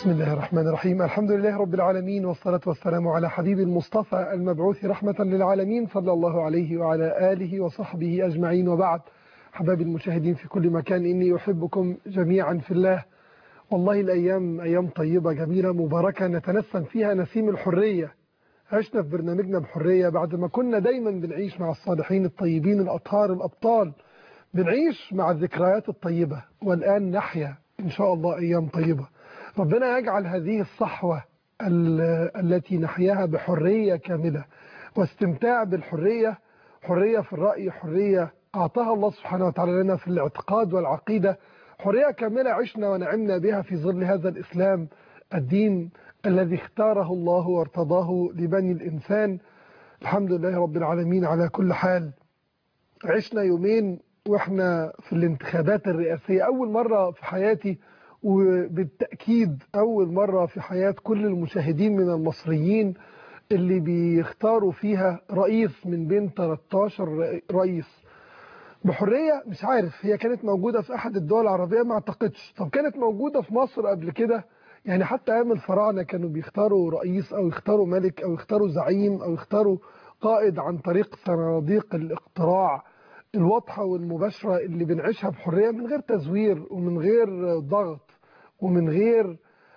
بسم الله الرحمن الرحيم الحمد لله رب العالمين والصلاة والسلام على حبيب المصطفى المبعوث رحمة للعالمين صلى الله عليه وعلى آله وصحبه أجمعين وبعد حباب المشاهدين في كل مكان إني أحبكم جميعا في الله والله الأيام أيام طيبة جميلة مباركة نتنسم فيها نسيم الحرية عشنا في برنامجنا بحرية بعد ما كنا دايما بنعيش مع الصالحين الطيبين الأطهار الأبطال بنعيش مع الذكريات الطيبة والآن نحيا إن شاء الله أيام طيبة ربنا يجعل هذه الصحوة التي نحياها بحرية كاملة واستمتاع بالحرية حرية في الرأي حرية أعطاها الله سبحانه وتعالى لنا في الاعتقاد والعقيدة حرية كاملة عشنا ونعمنا بها في ظل هذا الإسلام الدين الذي اختاره الله وارتضاه لبني الإنسان الحمد لله رب العالمين على كل حال عشنا يومين وإحنا في الانتخابات الرئاسية أول مرة في حياتي وبالتأكيد أول مرة في حياة كل المشاهدين من المصريين اللي بيختاروا فيها رئيس من بين 13 رئيس بحرية مش عارف هي كانت موجودة في أحد الدول العربية ما اعتقدش طب كانت موجودة في مصر قبل كده يعني حتى أيام الفراعنة كانوا بيختاروا رئيس أو يختاروا ملك أو يختاروا زعيم أو يختاروا قائد عن طريق صناديق الاقتراع الواضحة والمباشرة اللي بنعيشها بحرية من غير تزوير ومن غير ضغط ومن غير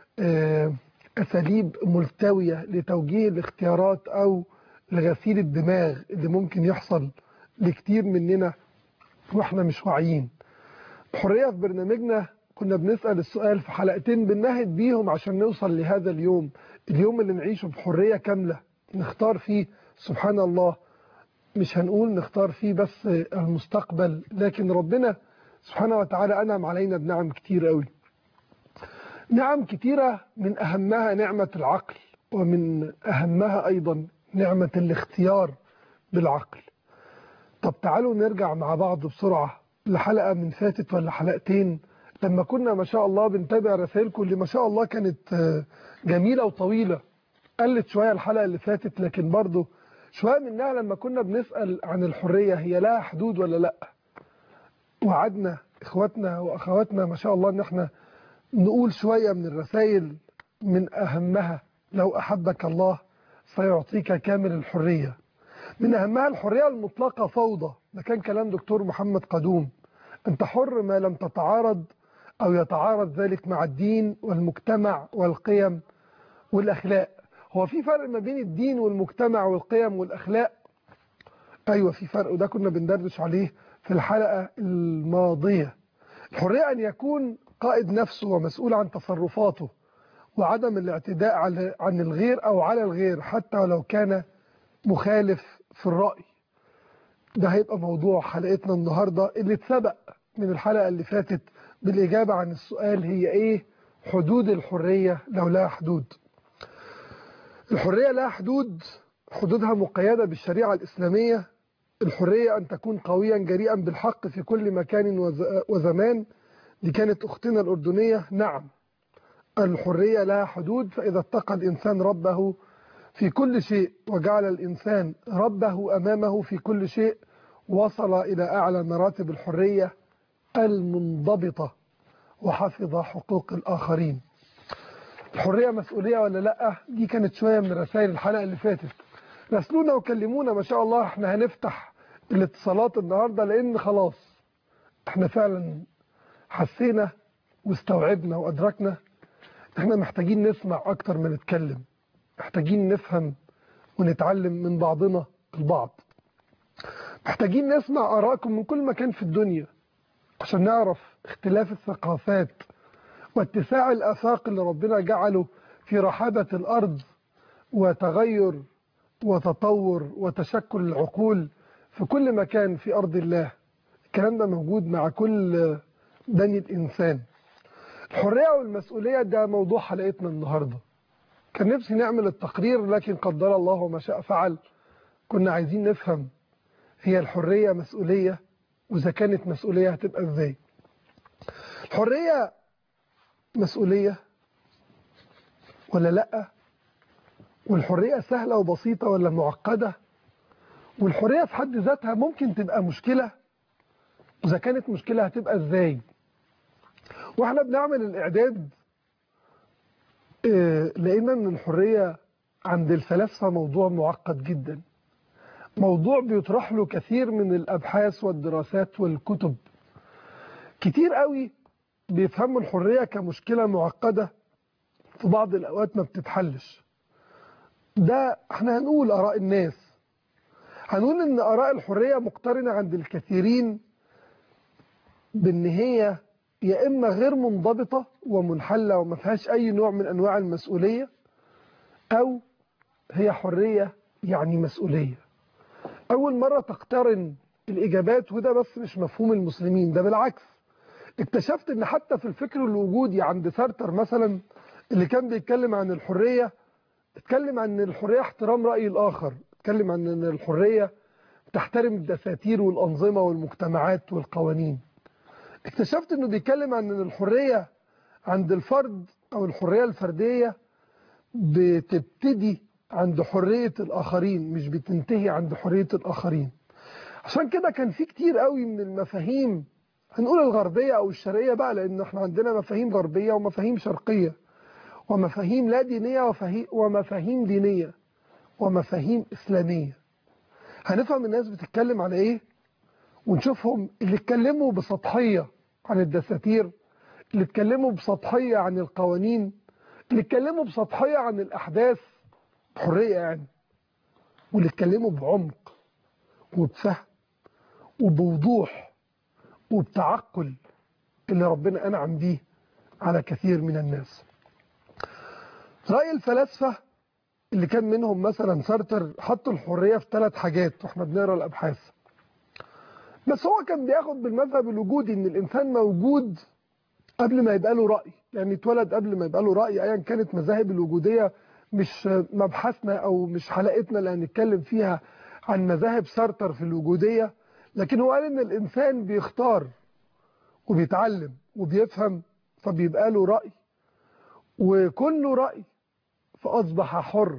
أساليب ملتوية لتوجيه الاختيارات أو لغسيل الدماغ اللي ممكن يحصل لكتير مننا واحنا مش واعيين بحرية في برنامجنا كنا بنسأل السؤال في حلقتين بننهد بيهم عشان نوصل لهذا اليوم اليوم اللي نعيشه بحرية كاملة نختار فيه سبحان الله مش هنقول نختار فيه بس المستقبل لكن ربنا سبحانه وتعالى أنعم علينا بنعم كتير قوي نعم كتيرة من أهمها نعمة العقل ومن أهمها أيضا نعمة الاختيار بالعقل طب تعالوا نرجع مع بعض بسرعة لحلقة من فاتت ولا حلقتين لما كنا ما شاء الله بنتابع رسائلكم اللي ما شاء الله كانت جميلة وطويلة قلت شوية الحلقة اللي فاتت لكن برضو شوية منها لما كنا بنسأل عن الحرية هي لها حدود ولا لا وعدنا إخواتنا وأخواتنا ما شاء الله ان احنا نقول شوية من الرسائل من أهمها لو أحبك الله سيعطيك كامل الحرية من أهمها الحرية المطلقة فوضى ده كان كلام دكتور محمد قدوم أنت حر ما لم تتعارض أو يتعارض ذلك مع الدين والمجتمع والقيم والأخلاق هو في فرق ما بين الدين والمجتمع والقيم والأخلاق أيوة في فرق وده كنا بندردش عليه في الحلقة الماضية الحرية أن يكون قائد نفسه ومسؤول عن تصرفاته وعدم الاعتداء عن الغير أو على الغير حتى ولو كان مخالف في الرأي ده هيبقى موضوع حلقتنا النهاردة اللي اتسبق من الحلقة اللي فاتت بالإجابة عن السؤال هي إيه حدود الحرية لو لها حدود الحرية لها حدود حدودها مقيدة بالشريعة الإسلامية الحرية أن تكون قويا جريئا بالحق في كل مكان وزمان دي كانت أختنا الأردنية نعم الحرية لها حدود فإذا اتقى الإنسان ربه في كل شيء وجعل الإنسان ربه أمامه في كل شيء وصل إلى أعلى مراتب الحرية المنضبطة وحفظ حقوق الآخرين الحرية مسؤولية ولا لأ دي كانت شوية من رسائل الحلقة اللي فاتت راسلونا وكلمونا ما شاء الله احنا هنفتح الاتصالات النهاردة لأن خلاص احنا فعلا حسينا واستوعبنا وأدركنا احنا محتاجين نسمع أكتر ما نتكلم محتاجين نفهم ونتعلم من بعضنا البعض محتاجين نسمع آرائكم من كل مكان في الدنيا عشان نعرف اختلاف الثقافات واتساع الآفاق اللي ربنا جعله في رحابة الأرض وتغير وتطور وتشكل العقول في كل مكان في أرض الله الكلام ده موجود مع كل بني الإنسان الحرية والمسؤولية ده موضوع حلقتنا النهاردة كان نفسي نعمل التقرير لكن قدر الله وما شاء فعل كنا عايزين نفهم هي الحرية مسؤولية وإذا كانت مسؤولية هتبقى إزاي الحرية مسؤولية ولا لأ والحرية سهلة وبسيطة ولا معقدة والحرية في حد ذاتها ممكن تبقى مشكلة وإذا كانت مشكلة هتبقى إزاي واحنا بنعمل الإعداد آه، لقينا ان الحرية عند الفلاسفة موضوع معقد جدا موضوع بيطرح له كثير من الابحاث والدراسات والكتب كتير قوي بيفهموا الحرية كمشكلة معقدة في بعض الاوقات ما بتتحلش ده احنا هنقول اراء الناس هنقول ان اراء الحرية مقترنة عند الكثيرين بان هي يا اما غير منضبطة ومنحلة وما فيهاش اي نوع من انواع المسؤولية او هي حرية يعني مسؤولية اول مرة تقترن الاجابات وده بس مش مفهوم المسلمين ده بالعكس اكتشفت ان حتى في الفكر الوجودي عند سارتر مثلا اللي كان بيتكلم عن الحرية اتكلم عن ان الحرية احترام رأي الاخر اتكلم عن ان الحرية تحترم الدساتير والانظمة والمجتمعات والقوانين اكتشفت انه بيتكلم عن ان الحرية عند الفرد او الحرية الفردية بتبتدي عند حرية الاخرين مش بتنتهي عند حرية الاخرين عشان كده كان في كتير قوي من المفاهيم هنقول الغربية او الشرقية بقى لان احنا عندنا مفاهيم غربية ومفاهيم شرقية ومفاهيم لا دينية وفهي- ومفاهيم دينية ومفاهيم إسلامية هنفهم الناس بتتكلم على إيه ونشوفهم اللي اتكلموا بسطحية عن الدساتير اللي اتكلموا بسطحية عن القوانين اللي اتكلموا بسطحية عن الأحداث بحرية يعني واللي اتكلموا بعمق وبفهم وبوضوح وبتعقل اللي ربنا أنعم بيه على كثير من الناس رأي الفلاسفة اللي كان منهم مثلا سارتر حطوا الحرية في ثلاث حاجات واحنا بنقرا الأبحاث بس هو كان بياخد بالمذهب الوجودي ان الإنسان موجود قبل ما يبقى له رأي يعني اتولد قبل ما يبقى له رأي ايا كانت مذاهب الوجودية مش مبحثنا او مش حلقتنا اللي هنتكلم فيها عن مذاهب سارتر في الوجودية لكن هو قال ان الإنسان بيختار وبيتعلم وبيفهم فبيبقى له رأي وكل له رأي فأصبح حر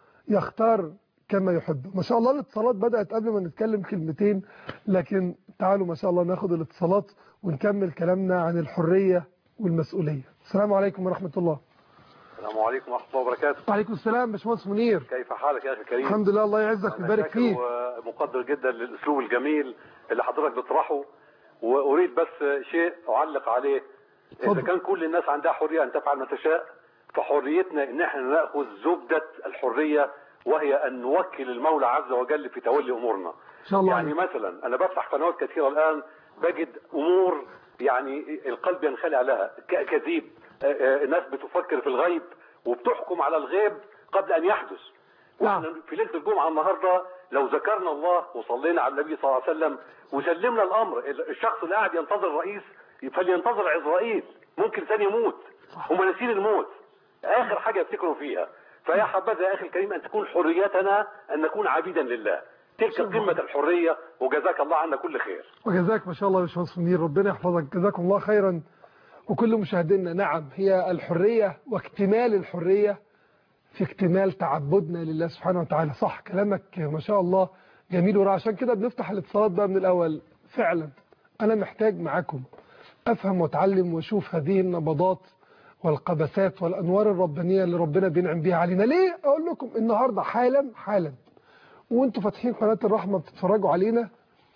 يختار كما يحب ما شاء الله الاتصالات بدأت قبل ما نتكلم كلمتين لكن تعالوا ما شاء الله ناخد الاتصالات ونكمل كلامنا عن الحرية والمسؤولية السلام عليكم ورحمة الله السلام عليكم ورحمة الله وبركاته وعليكم السلام باشمهندس منير كيف حالك يا أخي الكريم الحمد لله الله يعزك أنا ويبارك شاكر فيك ومقدر جدا للأسلوب الجميل اللي حضرتك بتطرحه وأريد بس شيء أعلق عليه إذا اتفضل. كان كل الناس عندها حرية أن تفعل ما تشاء فحريتنا إن احنا نأخذ زبدة الحرية وهي أن نوكل المولى عز وجل في تولي أمورنا إن شاء الله يعني عليك. مثلا أنا بفتح قنوات كثيرة الآن بجد أمور يعني القلب ينخلع لها ك- كذيب آه، آه، ناس بتفكر في الغيب وبتحكم على الغيب قبل أن يحدث نعم. واحنا في ليله الجمعه النهارده لو ذكرنا الله وصلينا على النبي صلى الله عليه وسلم وسلمنا الامر الشخص اللي قاعد ينتظر الرئيس فلينتظر عزرائيل ممكن ثاني يموت هم ناسين الموت اخر حاجه يفتكروا فيها فيا حبذا يا اخي الكريم ان تكون حريتنا ان نكون عبيدا لله تلك قمه الحريه وجزاك الله عنا كل خير وجزاك ما شاء الله يا باشمهندس منير ربنا يحفظك جزاكم الله خيرا وكل مشاهدينا نعم هي الحرية واكتمال الحرية في اكتمال تعبدنا لله سبحانه وتعالى صح كلامك ما شاء الله جميل ورائع عشان كده بنفتح الاتصالات بقى من الأول فعلا أنا محتاج معاكم أفهم وأتعلم وأشوف هذه النبضات والقبسات والأنوار الربانية اللي ربنا بينعم بيها علينا ليه أقول لكم النهاردة حالا حالا وانتوا فاتحين قناة الرحمة بتتفرجوا علينا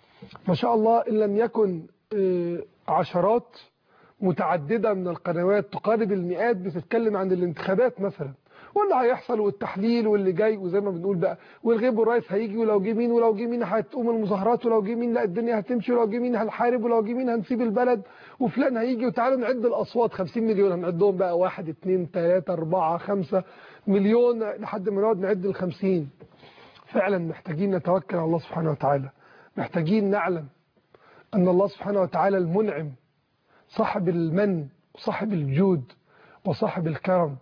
ما شاء الله إن لم يكن آه، عشرات متعددة من القنوات تقارب المئات بتتكلم عن الانتخابات مثلا واللي هيحصل والتحليل واللي جاي وزي ما بنقول بقى والغيب والرئيس هيجي ولو جه مين ولو جه مين هتقوم المظاهرات ولو جه مين لا الدنيا هتمشي ولو جه مين هنحارب ولو جه مين هنسيب البلد وفلان هيجي وتعالوا نعد الأصوات 50 مليون هنعدهم بقى واحد اتنين تلاتة أربعة خمسة مليون لحد ما نقعد نعد ال 50 فعلا محتاجين نتوكل على الله سبحانه وتعالى محتاجين نعلم أن الله سبحانه وتعالى المنعم صاحب المن وصاحب الجود وصاحب الكرم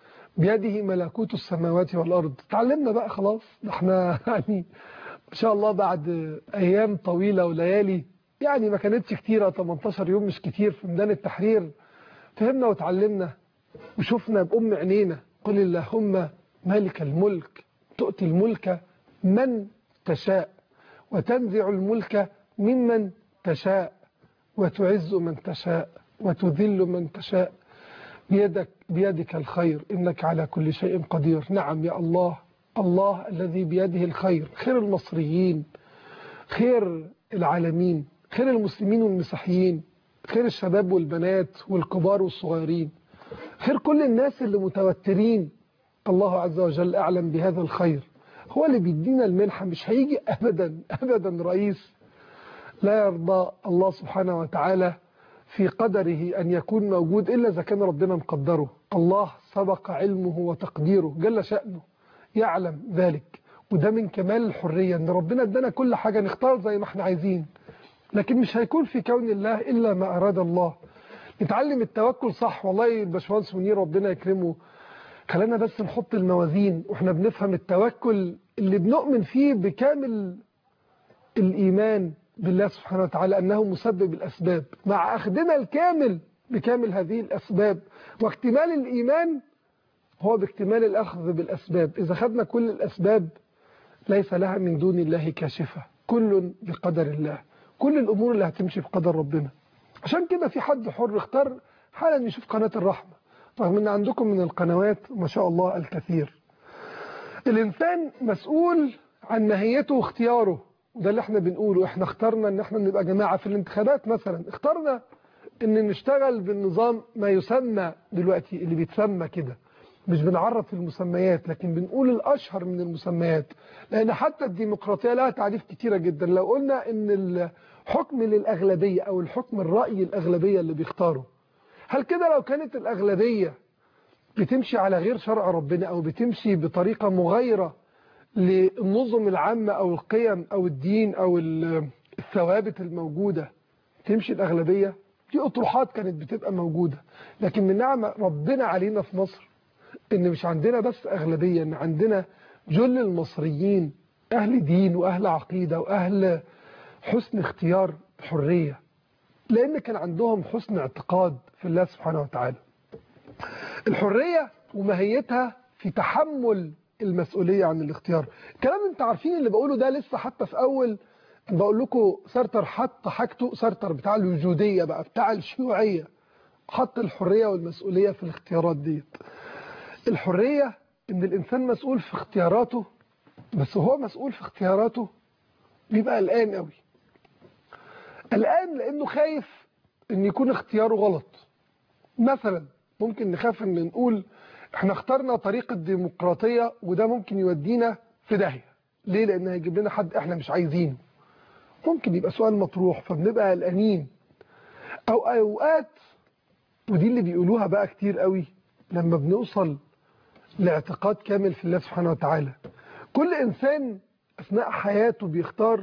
بيده ملكوت السماوات والأرض تعلمنا بقى خلاص ده احنا يعني إن شاء الله بعد أيام طويلة وليالي يعني ما كانتش كتيرة 18 يوم مش كتير في ميدان التحرير فهمنا وتعلمنا وشفنا بأم عينينا قل اللهم مالك الملك تؤتي الملك من تشاء وتنزع الملك ممن تشاء وتعز من تشاء وتذل من تشاء بيدك بيدك الخير إنك على كل شيء قدير نعم يا الله الله الذي بيده الخير خير المصريين خير العالمين خير المسلمين والمسيحيين خير الشباب والبنات والكبار والصغيرين خير كل الناس اللي متوترين الله عز وجل أعلم بهذا الخير هو اللي بيدينا المنحة مش هيجي أبدا أبدا رئيس لا يرضى الله سبحانه وتعالى في قدره أن يكون موجود إلا إذا كان ربنا مقدره الله سبق علمه وتقديره جل شأنه يعلم ذلك وده من كمال الحرية أن ربنا ادانا كل حاجة نختار زي ما احنا عايزين لكن مش هيكون في كون الله إلا ما أراد الله نتعلم التوكل صح والله الباشمهندس منير ربنا يكرمه خلينا بس نحط الموازين واحنا بنفهم التوكل اللي بنؤمن فيه بكامل الإيمان بالله سبحانه وتعالى أنه مسبب الأسباب مع أخذنا الكامل بكامل هذه الأسباب واكتمال الإيمان هو باكتمال الأخذ بالأسباب إذا خدنا كل الأسباب ليس لها من دون الله كاشفة كل بقدر الله كل الأمور اللي هتمشي بقدر ربنا عشان كده في حد حر اختار حالا يشوف قناة الرحمة رغم ان عندكم من القنوات ما شاء الله الكثير الإنسان مسؤول عن ماهيته واختياره وده اللي احنا بنقوله احنا اخترنا ان احنا نبقى جماعة في الانتخابات مثلا اخترنا ان نشتغل بالنظام ما يسمى دلوقتي اللي بيتسمى كده مش بنعرف المسميات لكن بنقول الأشهر من المسميات لأن حتى الديمقراطية لها تعريف كتيرة جدا لو قلنا ان الحكم للأغلبية أو الحكم الرأي الأغلبية اللي بيختاره هل كده لو كانت الأغلبية بتمشي على غير شرع ربنا أو بتمشي بطريقة مغايرة للنظم العامة أو القيم أو الدين أو الثوابت الموجودة تمشي الأغلبية دي أطروحات كانت بتبقى موجودة لكن من نعمة ربنا علينا في مصر إن مش عندنا بس أغلبية إن عندنا جل المصريين أهل دين وأهل عقيدة وأهل حسن اختيار حرية لأن كان عندهم حسن اعتقاد في الله سبحانه وتعالى الحرية وماهيتها في تحمل المسؤولية عن الاختيار الكلام انت عارفين اللي بقوله ده لسه حتى في أول بقول لكم سارتر حط حاجته سارتر بتاع الوجودية بقى بتاع الشيوعية حط الحرية والمسؤولية في الاختيارات ديت الحرية ان الانسان مسؤول في اختياراته بس هو مسؤول في اختياراته بيبقى قلقان قوي قلقان لانه خايف ان يكون اختياره غلط مثلا ممكن نخاف ان نقول احنا اخترنا طريق الديمقراطية وده ممكن يودينا في داهية ليه لان هيجيب لنا حد احنا مش عايزينه ممكن يبقى سؤال مطروح فبنبقى قلقانين او اوقات ودي اللي بيقولوها بقى كتير قوي لما بنوصل لاعتقاد كامل في الله سبحانه وتعالى كل انسان اثناء حياته بيختار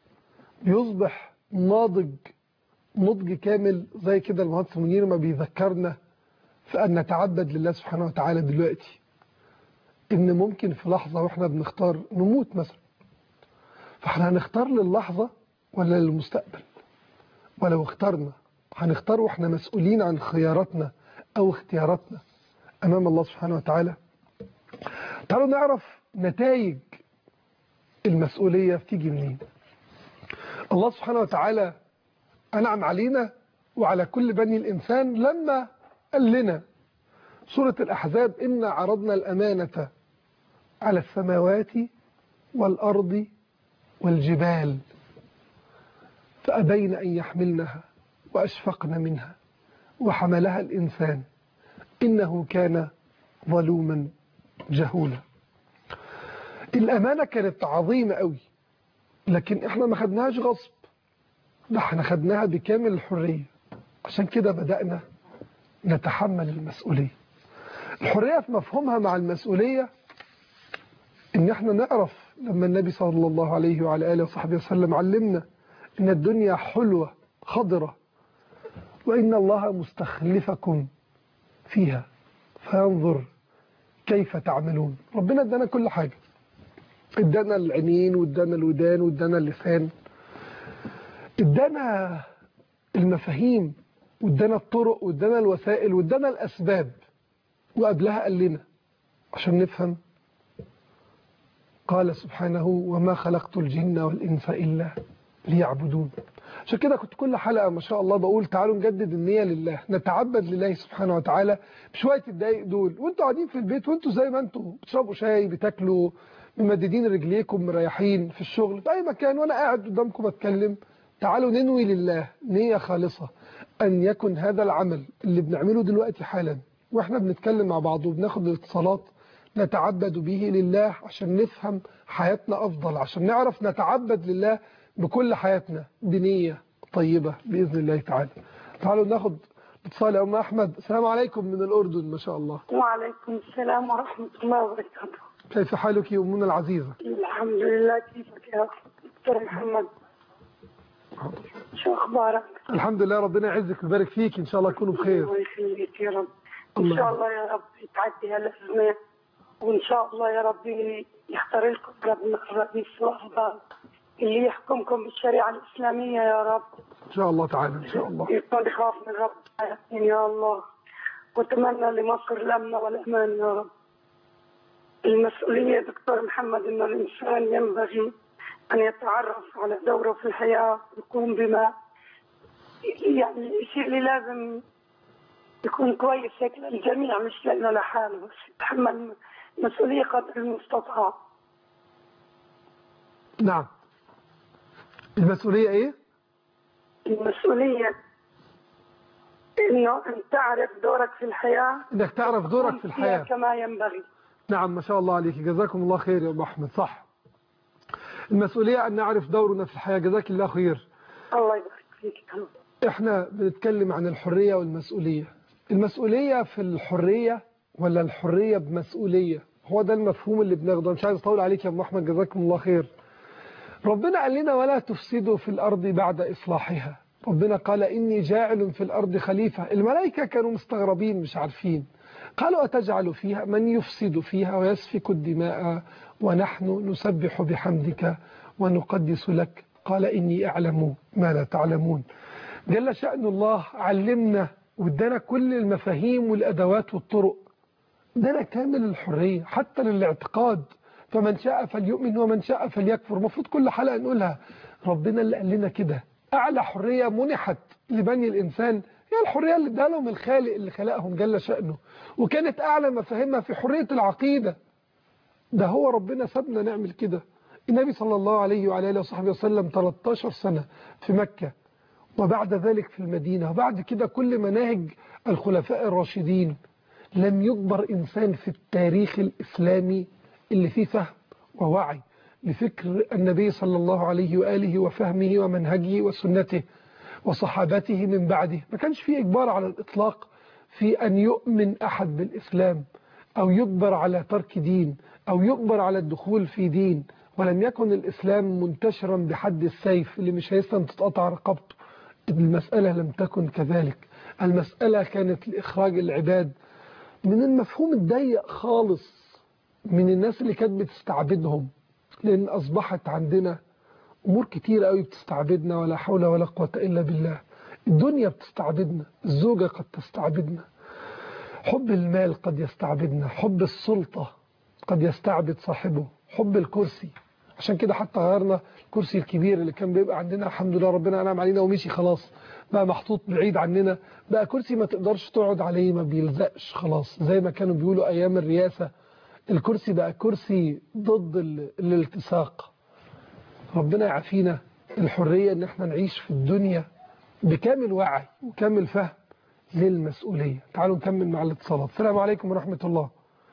بيصبح ناضج نضج كامل زي كده المهندس منير ما بيذكرنا في أن نتعبد لله سبحانه وتعالى دلوقتي إن ممكن في لحظة وإحنا بنختار نموت مثلا فإحنا هنختار للحظة ولا للمستقبل ولو اخترنا هنختار وإحنا مسؤولين عن خياراتنا أو اختياراتنا أمام الله سبحانه وتعالى تعالوا نعرف نتائج المسؤولية بتيجي منين الله سبحانه وتعالى أنعم علينا وعلى كل بني الإنسان لما قال لنا سورة الأحزاب إن عرضنا الأمانة على السماوات والأرض والجبال فأبين أن يحملنها وأشفقن منها وحملها الإنسان إنه كان ظلوما جهولا الأمانة كانت عظيمة قوي لكن إحنا ما خدناهاش غصب ده احنا خدناها بكامل الحرية عشان كده بدأنا نتحمل المسؤولية الحرية في مفهومها مع المسؤولية ان احنا نعرف لما النبي صلى الله عليه وعلى آله وصحبه وسلم علمنا ان الدنيا حلوة خضرة وإن الله مستخلفكم فيها فينظر كيف تعملون ربنا ادانا كل حاجة ادانا العينين وادانا الودان وادانا اللسان ادانا المفاهيم وادانا الطرق وادانا الوسائل وادانا الأسباب وقبلها قال لنا عشان نفهم قال سبحانه وما خلقت الجن والإنس إلا ليعبدون عشان كده كنت كل حلقة ما شاء الله بقول تعالوا نجدد النية لله نتعبد لله سبحانه وتعالى بشوية الدقايق دول وانتوا قاعدين في البيت وانتوا زي ما انتوا بتشربوا شاي بتاكلوا ممددين رجليكم مريحين في الشغل في اي مكان وانا قاعد قدامكم بتكلم تعالوا ننوي لله نية خالصة ان يكن هذا العمل اللي بنعمله دلوقتي حالا واحنا بنتكلم مع بعض وبناخد الاتصالات نتعبد به لله عشان نفهم حياتنا أفضل عشان نعرف نتعبد لله بكل حياتنا بنية طيبة بإذن الله تعالى تعالوا ناخد اتصال يا أم أحمد السلام عليكم من الأردن ما شاء الله وعليكم السلام ورحمة الله وبركاته كيف حالك يا أمنا العزيزة الحمد لله كيفك يا دكتور محمد شو أخبارك الحمد لله ربنا يعزك ويبارك فيك إن شاء الله تكونوا بخير الله يخليك يا رب إن الله. شاء الله يا رب تعدي هالأزمة وإن شاء الله يا رب يختار لكم ربنا الرئيس الأفضل اللي يحكمكم بالشريعة الإسلامية يا رب إن شاء الله تعالى إن شاء الله يكون يخاف من رب العالمين يا الله واتمنى لمصر الأمن والأمان يا رب المسؤولية دكتور محمد أن الإنسان ينبغي أن يتعرف على دوره في الحياة ويقوم بما يعني الشيء اللي لازم يكون كويس هيك للجميع مش لنا لحاله بس يتحمل مسؤولية قدر المستطاع نعم المسؤولية إيه؟ المسؤولية إنه أن تعرف دورك في الحياة إنك تعرف دورك في وتقوم الحياة فيها كما ينبغي نعم ما شاء الله عليك جزاكم الله خير يا أم أحمد صح المسؤولية أن نعرف دورنا في الحياة جزاك الله خير الله يبارك فيك يا رب. احنا بنتكلم عن الحرية والمسؤولية المسؤولية في الحرية ولا الحرية بمسؤولية هو ده المفهوم اللي بناخده مش عايز اطول عليك يا ابو احمد جزاكم الله خير ربنا قال لنا ولا تفسدوا في الارض بعد اصلاحها ربنا قال اني جاعل في الارض خليفة الملائكة كانوا مستغربين مش عارفين قالوا أتجعل فيها من يفسد فيها ويسفك الدماء ونحن نسبح بحمدك ونقدس لك قال إني أعلم ما لا تعلمون جل شأن الله علمنا وادانا كل المفاهيم والأدوات والطرق ادانا كامل الحرية حتى للاعتقاد فمن شاء فليؤمن ومن شاء فليكفر المفروض كل حلقة نقولها ربنا اللي قال لنا كده أعلى حرية منحت لبني الإنسان هي الحرية اللي اداها لهم الخالق اللي خلقهم جل شأنه وكانت أعلى مفاهيمها في حرية العقيدة ده هو ربنا سابنا نعمل كده النبي صلى الله عليه وعلى اله وصحبه وسلم 13 سنة في مكة وبعد ذلك في المدينة وبعد كده كل مناهج الخلفاء الراشدين لم يجبر إنسان في التاريخ الإسلامي اللي فيه فهم ووعي لفكر النبي صلى الله عليه وآله وفهمه ومنهجه وسنته وصحابته من بعده ما كانش فيه إجبار على الإطلاق في أن يؤمن أحد بالإسلام أو يجبر على ترك دين أو يجبر على الدخول في دين ولم يكن الإسلام منتشرا بحد السيف اللي مش هيسلم تتقطع رقبته المسألة لم تكن كذلك المسألة كانت لإخراج العباد من المفهوم الضيق خالص من الناس اللي كانت بتستعبدهم لأن أصبحت عندنا أمور كتيرة قوي بتستعبدنا ولا حول ولا قوة إلا بالله الدنيا بتستعبدنا الزوجة قد تستعبدنا حب المال قد يستعبدنا حب السلطة قد يستعبد صاحبه حب الكرسي عشان كده حتى غيرنا الكرسي الكبير اللي كان بيبقى عندنا الحمد لله ربنا أنعم علينا ومشي خلاص بقى محطوط بعيد عننا بقى كرسي ما تقدرش تقعد عليه ما بيلزقش خلاص زي ما كانوا بيقولوا أيام الرئاسة الكرسي بقى كرسي ضد ال- الالتصاق ربنا يعافينا الحرية ان احنا نعيش في الدنيا بكامل وعي وكامل فهم للمسؤولية تعالوا نكمل مع الاتصالات السلام عليكم ورحمة الله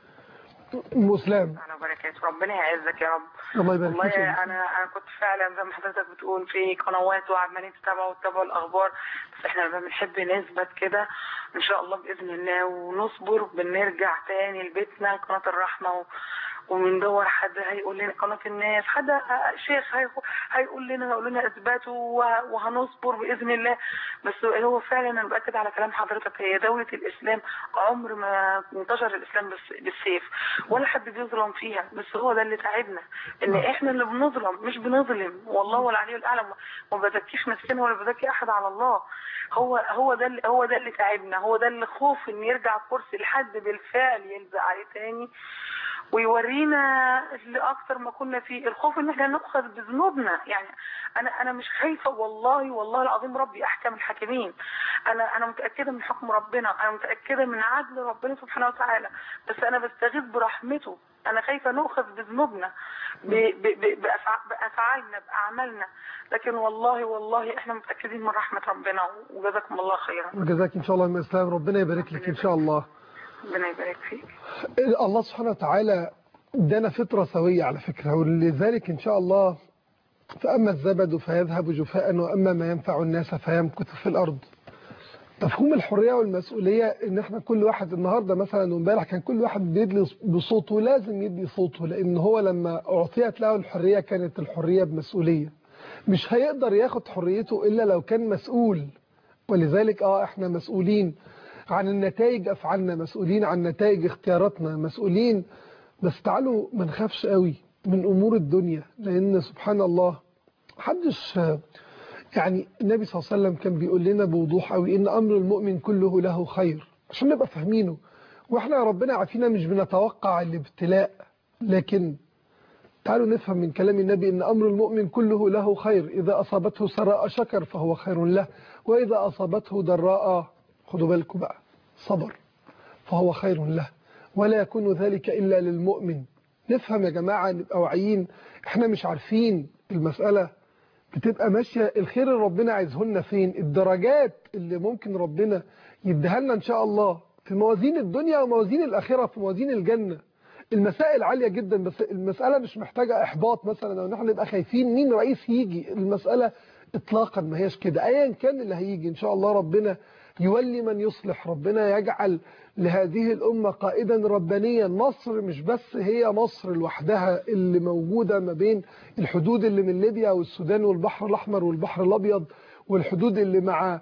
أم اسلام انا وبركاته ربنا يعزك يا رب الله يبارك والله فيك انا انا كنت فعلا زي ما حضرتك بتقول في قنوات وعمالين تتابعوا وتتابعوا الاخبار بس احنا لما بنحب نثبت كده ان شاء الله باذن الله ونصبر بنرجع تاني لبيتنا قناه الرحمه و... وبندور حد هيقول لنا قناة الناس حد آه، شيخ هي- هيقول لنا هيقول لنا اثباتوا وه- وهنصبر باذن الله بس هو فعلا انا باكد على كلام حضرتك هي دوله الاسلام عمر ما انتشر الاسلام بس- بالسيف ولا حد بيظلم فيها بس هو ده اللي تعبنا ان احنا اللي بنظلم مش بنظلم والله هو العلي الاعلم ما بزكيش نفسنا ولا بزكي احد على الله هو هو ده اللي هو ده اللي تعبنا هو ده اللي خوف ان يرجع كرسي لحد بالفعل يلزق عليه تاني ويورينا اللي اكتر ما كنا فيه الخوف ان احنا نؤخذ بذنوبنا يعني انا انا مش خايفه والله والله العظيم ربي احكم الحاكمين انا انا متاكده من حكم ربنا انا متاكده من عدل ربنا سبحانه وتعالى بس انا بستغيث برحمته انا خايفه نؤخذ بذنوبنا ب- ب- ب- بأفع- بافعالنا باعمالنا لكن والله والله احنا متاكدين من رحمه ربنا وجزاكم الله خيرا وجزاك ان شاء الله من اسلام ربنا يبارك لك ان شاء الله ربنا يبارك فيك الله سبحانه وتعالى ادانا فطرة سوية على فكرة ولذلك إن شاء الله فأما الزبد فيذهب جفاء وأما ما ينفع الناس فيمكث في الأرض مفهوم الحرية والمسؤولية إن إحنا كل واحد النهاردة مثلا وامبارح كان كل واحد بيدلي بصوته لازم يدي صوته لأن هو لما أعطيت له الحرية كانت الحرية بمسؤولية مش هيقدر ياخد حريته إلا لو كان مسؤول ولذلك اه احنا مسؤولين عن النتائج افعالنا مسؤولين عن نتائج اختياراتنا مسؤولين بس تعالوا ما نخافش قوي من امور الدنيا لان سبحان الله محدش يعني النبي صلى الله عليه وسلم كان بيقول لنا بوضوح قوي ان امر المؤمن كله له خير عشان نبقى فاهمينه واحنا يا ربنا عافينا مش بنتوقع الابتلاء لكن تعالوا نفهم من كلام النبي ان امر المؤمن كله له خير اذا اصابته سراء شكر فهو خير له واذا اصابته ضراء خدوا بالكم بقى صبر فهو خير له ولا يكون ذلك الا للمؤمن نفهم يا جماعه نبقى واعيين احنا مش عارفين المساله بتبقى ماشيه الخير اللي ربنا عايزه لنا فين الدرجات اللي ممكن ربنا يديها لنا ان شاء الله في موازين الدنيا وموازين الاخره في موازين الجنه المسائل عالية جدا بس المسألة مش محتاجة إحباط مثلا أو نحن نبقى خايفين مين رئيس يجي المسألة إطلاقا ما هيش كده أيا كان اللي هيجي إن شاء الله ربنا يولي من يصلح ربنا يجعل لهذه الأمة قائدا ربانيا مصر مش بس هي مصر لوحدها اللي موجودة ما بين الحدود اللي من ليبيا والسودان والبحر الأحمر والبحر الأبيض والحدود اللي مع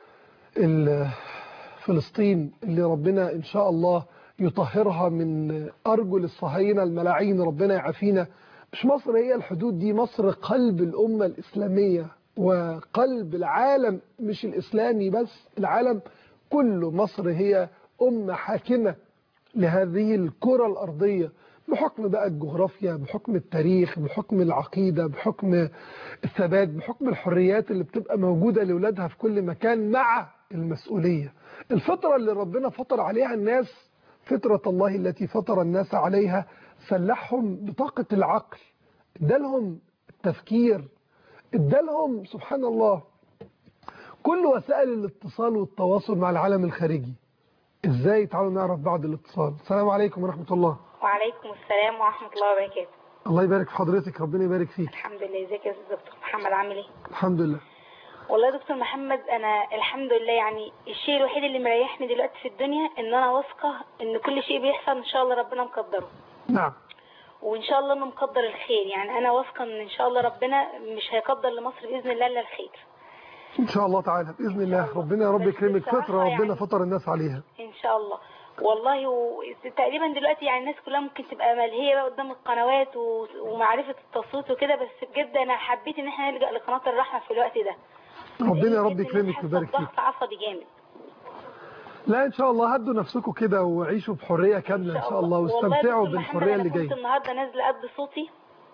ال- فلسطين اللي ربنا إن شاء الله يطهرها من أرجل الصهاينة الملاعين ربنا يعافينا مش مصر هي الحدود دي مصر قلب الأمة الإسلامية وقلب العالم مش الإسلامي بس العالم كله مصر هي أمة حاكمة لهذه الكرة الأرضية بحكم بقى الجغرافيا بحكم التاريخ بحكم العقيدة بحكم الثبات بحكم الحريات اللي بتبقى موجودة لأولادها في كل مكان مع المسؤولية الفطرة اللي ربنا فطر عليها الناس فطرة الله التي فطر الناس عليها سلحهم بطاقة العقل ادالهم التفكير ادالهم سبحان الله كل وسائل الاتصال والتواصل مع العالم الخارجي ازاي تعالوا نعرف بعض الاتصال السلام عليكم ورحمة الله وعليكم السلام ورحمة الله وبركاته الله يبارك في حضرتك ربنا يبارك فيك الحمد لله ازيك يا أستاذ دكتور محمد عامل ايه الحمد لله والله يا دكتور محمد انا الحمد لله يعني الشيء الوحيد اللي مريحني دلوقتي في الدنيا ان انا واثقة ان كل شيء بيحصل ان شاء الله ربنا مقدره نعم وان شاء الله انه مقدر الخير يعني انا واثقة ان ان شاء الله ربنا مش هيقدر لمصر باذن الله الا الخير ان شاء الله تعالى باذن الله ربنا يا رب بس يكرمك بصراحة فتره ربنا يعني- فطر الناس عليها ان شاء الله والله وتقريبا دلوقتي يعني الناس كلها ممكن تبقى ملهية بقى قدام القنوات و- ومعرفة التصويت وكده بس بجد انا حبيت ان احنا نلجأ لقناة الرحمة في الوقت ده ربنا يا رب بجد الناس يكرمك حاسة ويبارك فيك بضغط عصبي جامد لا ان شاء الله هدوا نفسكم كده وعيشوا بحريه كامله ان شاء الله والله يا واستمتعوا دكتور محمد بالحريه أنا اللي كنت جايه النهارده نازله قد صوتي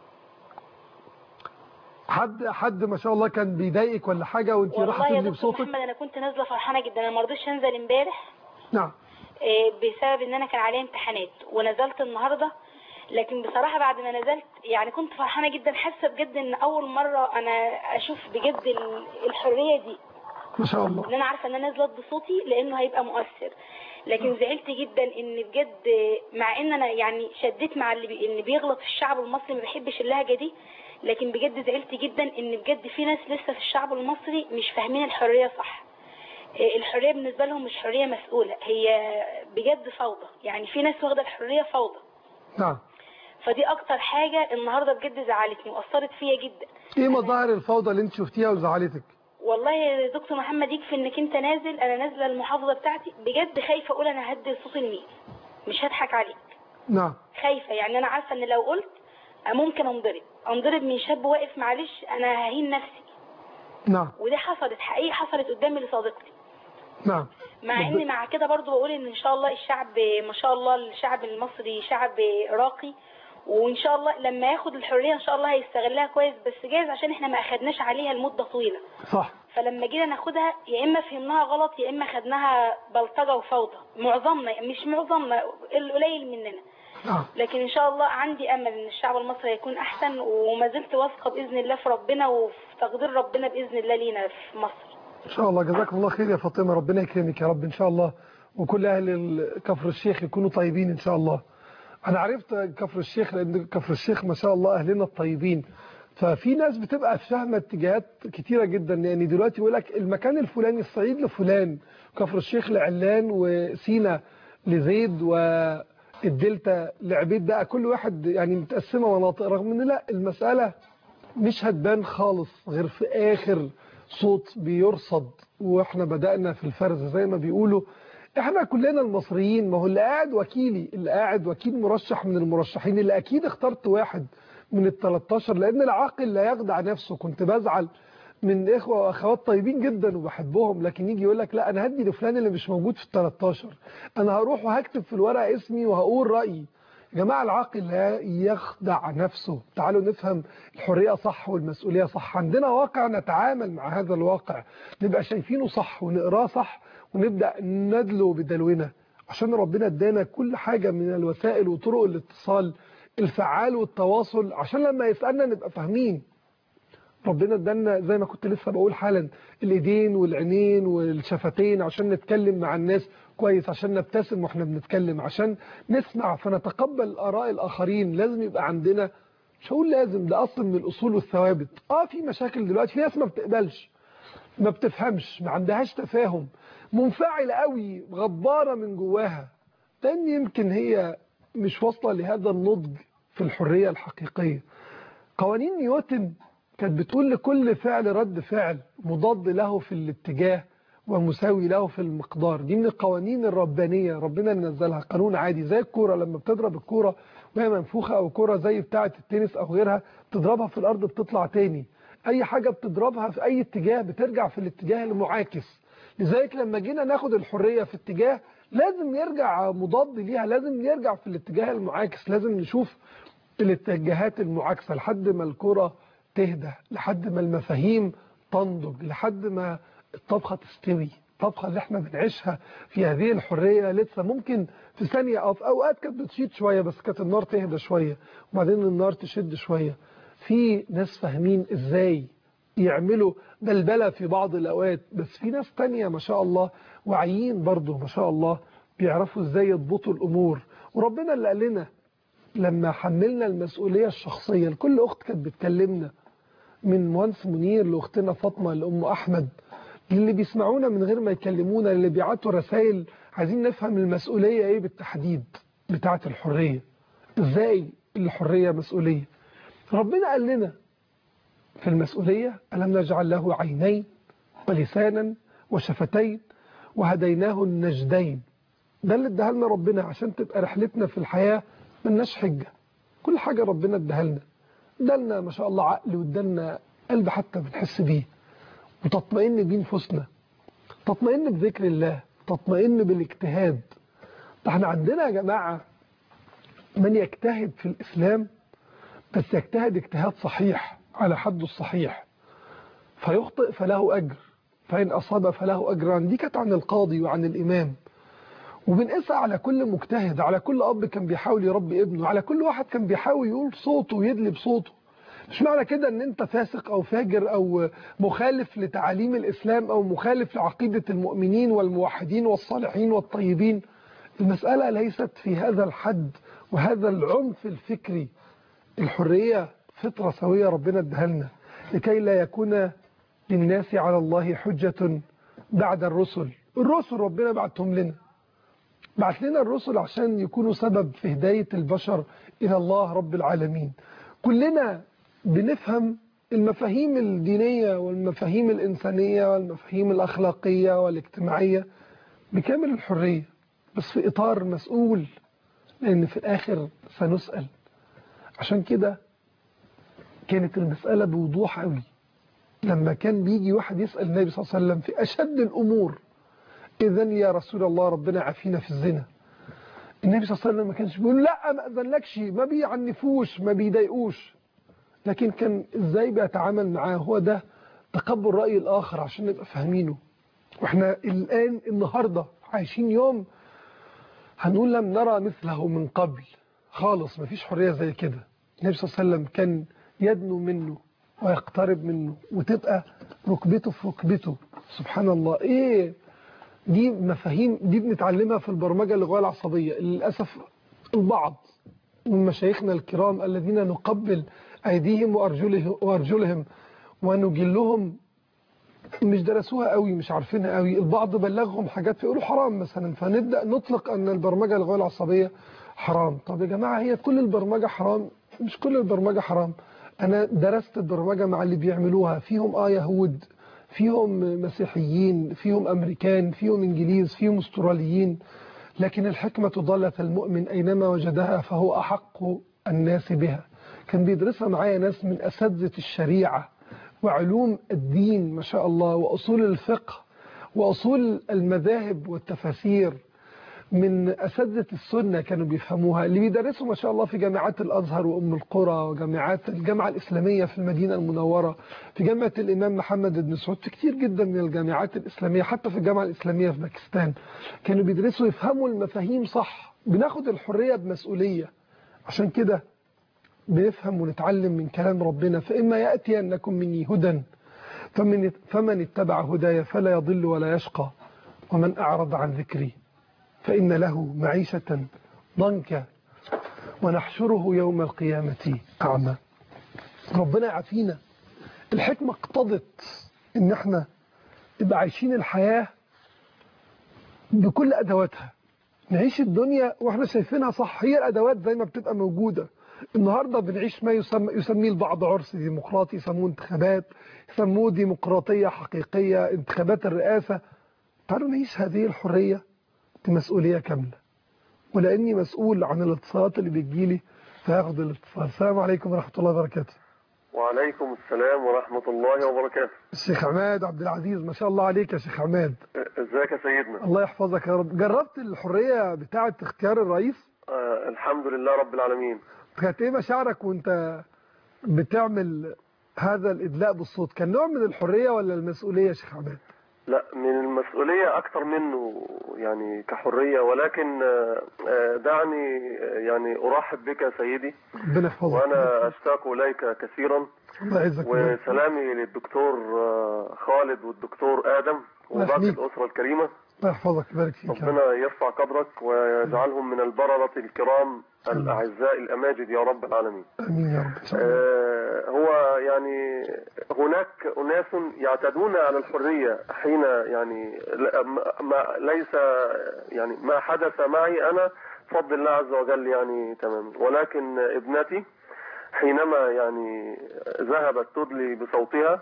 حد حد ما شاء الله كان بيضايقك ولا حاجه وانت رايحه والله يا تدلي دكتور بصوتك محمد انا كنت نازله فرحانه جدا انا ما رضيتش انزل امبارح نعم آه، بسبب ان انا كان عليا امتحانات ونزلت النهارده لكن بصراحه بعد ما نزلت يعني كنت فرحانه جدا حاسه بجد ان اول مره انا اشوف بجد ال- الحريه دي ما شاء الله ان انا عارفه ان انا نازله بصوتي لانه هيبقى مؤثر لكن زعلت جدا ان بجد مع ان انا يعني شديت مع اللي بي اللي بيغلط في الشعب المصري ما بيحبش اللهجه دي لكن بجد زعلت جدا ان بجد في ناس لسه في الشعب المصري مش فاهمين الحريه صح إيه، الحريه بالنسبه لهم مش حريه مسؤوله هي بجد فوضى يعني في ناس واخده الحريه فوضى نعم فدي اكتر حاجه النهارده بجد زعلتني واثرت فيا جدا ايه مظاهر الفوضى اللي انت شفتيها وزعلتك والله يا دكتور محمد يكفي انك انت نازل انا نازله المحافظه بتاعتي بجد خايفه اقول انا هدي صوت المين مش هضحك عليك نعم خايفه يعني انا عارفه ان لو قلت ممكن انضرب انضرب من شاب واقف معلش انا ههين نفسي نعم ودي حصلت حقيقي حصلت قدامي لصديقتي نعم مع ان مع كده برضو بقول ان ان شاء الله الشعب ما شاء الله الشعب المصري شعب راقي وان شاء الله لما ياخد الحريه ان شاء الله هيستغلها كويس بس جايز عشان احنا ما اخدناش عليها لمده طويله صح فلما جينا ناخدها يا اما فهمناها غلط يا اما خدناها بلطجه وفوضى معظمنا مش معظمنا القليل مننا آه. لكن ان شاء الله عندي امل ان الشعب المصري هيكون احسن وما زلت واثقه باذن الله في ربنا وفي تقدير ربنا باذن الله لينا في مصر ان شاء الله جزاكم الله خير يا فاطمه ربنا يكرمك يا رب ان شاء الله وكل اهل ال- كفر الشيخ يكونوا طيبين ان شاء الله انا عرفت كفر الشيخ لان كفر الشيخ ما شاء الله اهلنا الطيبين ففي ناس بتبقى فاهمه اتجاهات كتيره جدا يعني دلوقتي يقول لك المكان الفلاني الصعيد لفلان كفر الشيخ لعلان وسينا لزيد والدلتا لعبيد ده كل واحد يعني متقسمه مناطق رغم ان لا المساله مش هتبان خالص غير في آخر صوت بيرصد واحنا بدأنا في الفرز زي ما بيقولوا احنا كلنا المصريين ما هو اللي قاعد وكيلي اللي قاعد وكيل مرشح من المرشحين اللي اكيد اخترت واحد من ال 13 لان العاقل لا يخدع نفسه كنت بزعل من اخوه واخوات طيبين جدا وبحبهم لكن يجي يقول لك لا انا هدي لفلان اللي مش موجود في ال 13 انا هروح وهكتب في الورقه اسمي وهقول رايي يا جماعة العاقل لا يخدع نفسه تعالوا نفهم الحرية صح والمسؤولية صح عندنا واقع نتعامل مع هذا الواقع نبقى شايفينه صح ونقراه صح ونبدأ ندلو بدلونا عشان ربنا ادانا كل حاجة من الوسائل وطرق الاتصال الفعال والتواصل عشان لما يسألنا نبقى فاهمين ربنا ادانا زي ما كنت لسه بقول حالا الايدين والعينين والشفتين عشان نتكلم مع الناس كويس عشان نبتسم واحنا بنتكلم عشان نسمع فنتقبل اراء الاخرين لازم يبقى عندنا مش هقول لازم ده اصل من الاصول والثوابت اه في مشاكل دلوقتي في ناس ما بتقبلش ما بتفهمش ما عندهاش تفاهم منفعله قوي غضبانه من جواها لان يمكن هي مش واصله لهذا النضج في الحريه الحقيقيه قوانين نيوتن كانت بتقول لكل فعل رد فعل مضاد له في الاتجاه ومساوي له في المقدار دي من القوانين الربانية ربنا اللي نزلها قانون عادي زي الكورة لما بتضرب الكورة وهي منفوخة أو كورة زي بتاعة التنس أو غيرها تضربها في الأرض بتطلع تاني أي حاجة بتضربها في أي اتجاه بترجع في الاتجاه المعاكس لذلك لما جينا ناخد الحرية في اتجاه لازم يرجع مضاد ليها لازم يرجع في الاتجاه المعاكس لازم نشوف الاتجاهات المعاكسة لحد ما الكرة تهدى لحد ما المفاهيم تنضج لحد ما الطبخة تستوي الطبخة اللي احنا بنعيشها في هذه الحرية لسه ممكن في ثانية أو في أوقات كانت بتشيد شوية بس كانت النار تهدى شوية وبعدين النار تشد شوية في ناس فاهمين ازاي يعملوا بلبلة في بعض الأوقات بس في ناس تانية ما شاء الله واعيين برضو ما شاء الله بيعرفوا ازاي يضبطوا الأمور وربنا اللي قال لنا لما حملنا المسؤولية الشخصية لكل أخت كانت بتكلمنا من مهندس منير لأختنا فاطمة لأم أحمد للي بيسمعونا من غير ما يكلمونا للي بيعتوا رسائل عايزين نفهم المسؤولية ايه بالتحديد بتاعة الحرية ازاي الحرية مسؤولية ربنا قال لنا في المسؤولية ألم نجعل له عينين ولسانا وشفتين وهديناه النجدين ده اللي اداها لنا ربنا عشان تبقى رحلتنا في الحياة ملناش حجة كل حاجة ربنا اداها لنا ادالنا ما شاء الله عقل وادالنا قلب حتى بنحس بيه وتطمئن بيه نفوسنا تطمئن بذكر الله تطمئن بالاجتهاد ده احنا عندنا يا جماعة من يجتهد في الإسلام بس يجتهد اجتهاد صحيح على حده الصحيح فيخطئ فله أجر فإن أصاب فله أجران دي كانت عن القاضي وعن الإمام وبنقيسها على كل مجتهد على كل أب كان بيحاول يربي ابنه على كل واحد كان بيحاول يقول صوته ويدلي بصوته مش معنى كده ان انت فاسق او فاجر او مخالف لتعاليم الاسلام او مخالف لعقيدة المؤمنين والموحدين والصالحين والطيبين المسألة ليست في هذا الحد وهذا العنف الفكري الحرية فطرة سوية ربنا ادها لنا لكي لا يكون للناس على الله حجة بعد الرسل الرسل ربنا بعتهم لنا بعت لنا الرسل عشان يكونوا سبب في هداية البشر إلى الله رب العالمين كلنا بنفهم المفاهيم الدينية والمفاهيم الإنسانية والمفاهيم الأخلاقية والاجتماعية بكامل الحرية بس في إطار مسؤول لأن في الآخر سنسأل عشان كده كانت المسألة بوضوح قوي لما كان بيجي واحد يسأل النبي صلى الله عليه وسلم في أشد الأمور إذا يا رسول الله ربنا عافينا في الزنا النبي صلى الله عليه وسلم ما كانش بيقول لا ما أذنلكش ما بيعنفوش ما بيضايقوش لكن كان إزاي بيتعامل معاه هو ده تقبل رأي الآخر عشان نبقى فاهمينه واحنا الآن النهاردة عايشين يوم هنقول لم نرى مثله من قبل خالص مفيش حرية زي كده النبي صلى الله عليه وسلم كان يدنو منه ويقترب منه وتبقى ركبته في ركبته سبحان الله ايه دي مفاهيم دي بنتعلمها في البرمجة اللغوية العصبية للأسف البعض من مشايخنا الكرام الذين نقبل أيديهم وأرجلهم, وأرجلهم ونجلهم مش درسوها قوي مش عارفينها قوي البعض بلغهم حاجات فيقولوا حرام مثلا فنبدأ نطلق أن البرمجة اللغوية العصبية حرام طب يا جماعة هي كل البرمجة حرام مش كل البرمجة حرام أنا درست البرمجة مع اللي بيعملوها فيهم آه يهود فيهم مسيحيين فيهم أمريكان فيهم إنجليز فيهم أستراليين لكن الحكمة ضالة المؤمن أينما وجدها فهو أحق الناس بها كان بيدرسها معايا ناس من أساتذة الشريعة وعلوم الدين ما شاء الله وأصول الفقه وأصول المذاهب والتفاسير من أساتذة السنة كانوا بيفهموها اللي بيدرسوا ما شاء الله في جامعات الأزهر وأم القرى وجامعات الجامعة الإسلامية في المدينة المنورة في جامعة الإمام محمد بن سعود في كتير جدا من الجامعات الإسلامية حتى في الجامعة الإسلامية في باكستان كانوا بيدرسوا يفهموا المفاهيم صح بناخد الحرية بمسؤولية عشان كده بنفهم ونتعلم من كلام ربنا فإما يأتي أنكم مني هدى فمن, فمن اتبع هدايا فلا يضل ولا يشقى ومن أعرض عن ذكري فإن له معيشة ضنكا ونحشره يوم القيامة أعمى ربنا يعافينا الحكمة اقتضت ان احنا نبقى عايشين الحياة بكل أدواتها نعيش الدنيا واحنا شايفينها صح هي الأدوات زي ما بتبقى موجودة النهاردة بنعيش ما يسمى يسميه البعض عرس ديمقراطي يسموه انتخابات يسموه ديمقراطية حقيقية انتخابات الرئاسة تعالوا نعيش هذه الحرية بمسؤولية كاملة ولأني مسؤول عن الاتصالات اللي بتجيلي فهاخد الاتصال السلام عليكم ورحمة الله وبركاته وعليكم السلام ورحمة الله وبركاته الشيخ عماد عبد العزيز ما شاء الله عليك يا شيخ عماد ازيك يا سيدنا الله يحفظك يا رب جربت الحرية بتاعة اختيار الرئيس آه الحمد لله رب العالمين كانت ايه مشاعرك وانت بتعمل هذا الإدلاء بالصوت كان نوع من الحرية ولا المسؤولية يا شيخ عماد لا من المسؤولية أكثر منه يعني كحرية ولكن آه، آه، دعني آه، يعني أرحب بك يا سيدي ربنا يحفظك وأنا أشتاق إليك كثيرا الله يعزك ويبارك. وسلامي للدكتور آه، خالد والدكتور آدم وباقي يحميك. الأسرة الكريمة الله يحفظك يبارك فيك يا رب. ربنا يرفع قدرك ويجعلهم من البررة الكرام الأعزاء الأماجد يا رب العالمين امين يا رب ان شاء الله آه، هو يعني هناك أناس يعتدون على الحرية حين يعني لا- ما- ما ليس يعني ما حدث معي أنا بفضل الله عز وجل يعني تمام ولكن ابنتي حينما يعني ذهبت تدلي بصوتها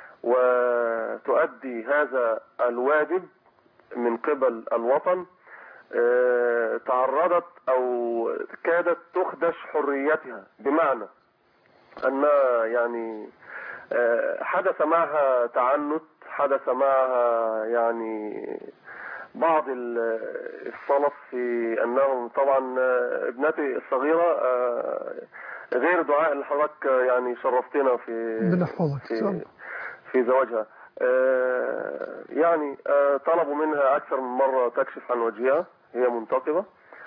وتؤدي هذا الواجب من قبل الوطن آه، تعرضت أو كادت تخدش حريتها بمعنى أن يعني آه، حدث معها تعنت حدث معها يعني بعض ال- الصلف في أنهم طبعا آه، ابنتي الصغيرة آه، غير دعاء اللي حضرتك آه، يعني شرفتنا في ربنا يحفظك ان شاء في الله في زواجها آه، يعني آه، طلبوا منها أكثر من مرة تكشف عن وجهها هي منتقبة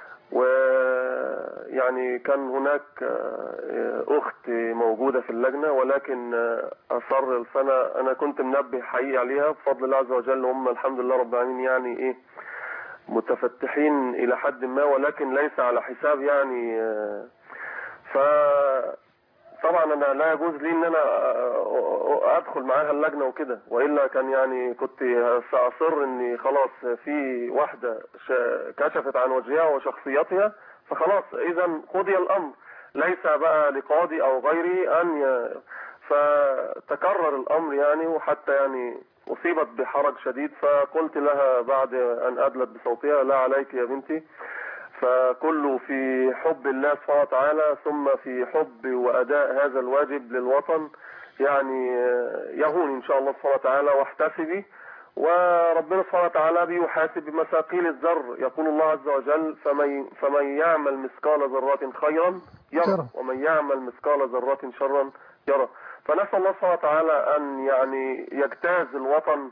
ويعني كان هناك آه، أخت موجودة في اللجنة ولكن آه، أصر فأنا أنا كنت منبه حقيقي عليها بفضل الله عز وجل هم الحمد لله رب العالمين يعني إيه متفتحين إلى حد ما ولكن ليس على حساب يعني آه، ف طبعا انا لا يجوز لي ان انا ادخل معاها اللجنه وكده والا كان يعني كنت ساصر اني خلاص في واحده ش- كشفت عن وجهها وشخصيتها فخلاص اذا قضي الامر ليس بقى لقاضي او غيري ان ي... فتكرر الامر يعني وحتى يعني اصيبت بحرج شديد فقلت لها بعد ان ادلت بصوتها لا عليك يا بنتي فكله في حب الله سبحانه وتعالى ثم في حب وأداء هذا الواجب للوطن يعني آه، يهون إن شاء الله سبحانه وتعالى واحتسبي وربنا سبحانه وتعالى بيحاسب بمثاقيل الذر يقول الله عز وجل فمن, فمن يعمل مثقال ذرة خيرا يرى يرى. ومن يعمل مثقال ذرة شرا يرى فنسأل الله سبحانه وتعالى أن يعني يجتاز الوطن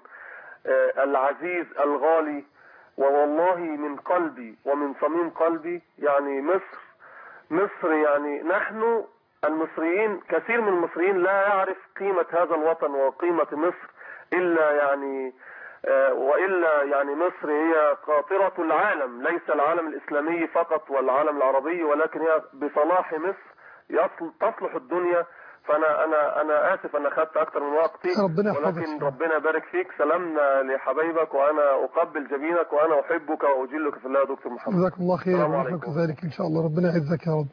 آه، العزيز الغالي ووالله من قلبي ومن صميم قلبي يعني مصر مصر يعني نحن المصريين كثير من المصريين لا يعرف قيمة هذا الوطن وقيمة مصر إلا يعني آه، وإلا يعني مصر هي قاطرة العالم ليس العالم الإسلامي فقط والعالم العربي ولكن هي بصلاح مصر يصل تصلح الدنيا فأنا أنا أنا آسف أن أخذت أكثر من وقتي ربنا يحفظك. ولكن ربنا يبارك فيك سلامنا لحبايبك وأنا أقبل جبينك وأنا أحبك وأجلك في الله يا دكتور محمد جزاكم الله خير السلام ونحن عليكم. كذلك إن شاء الله ربنا يعزك يا رب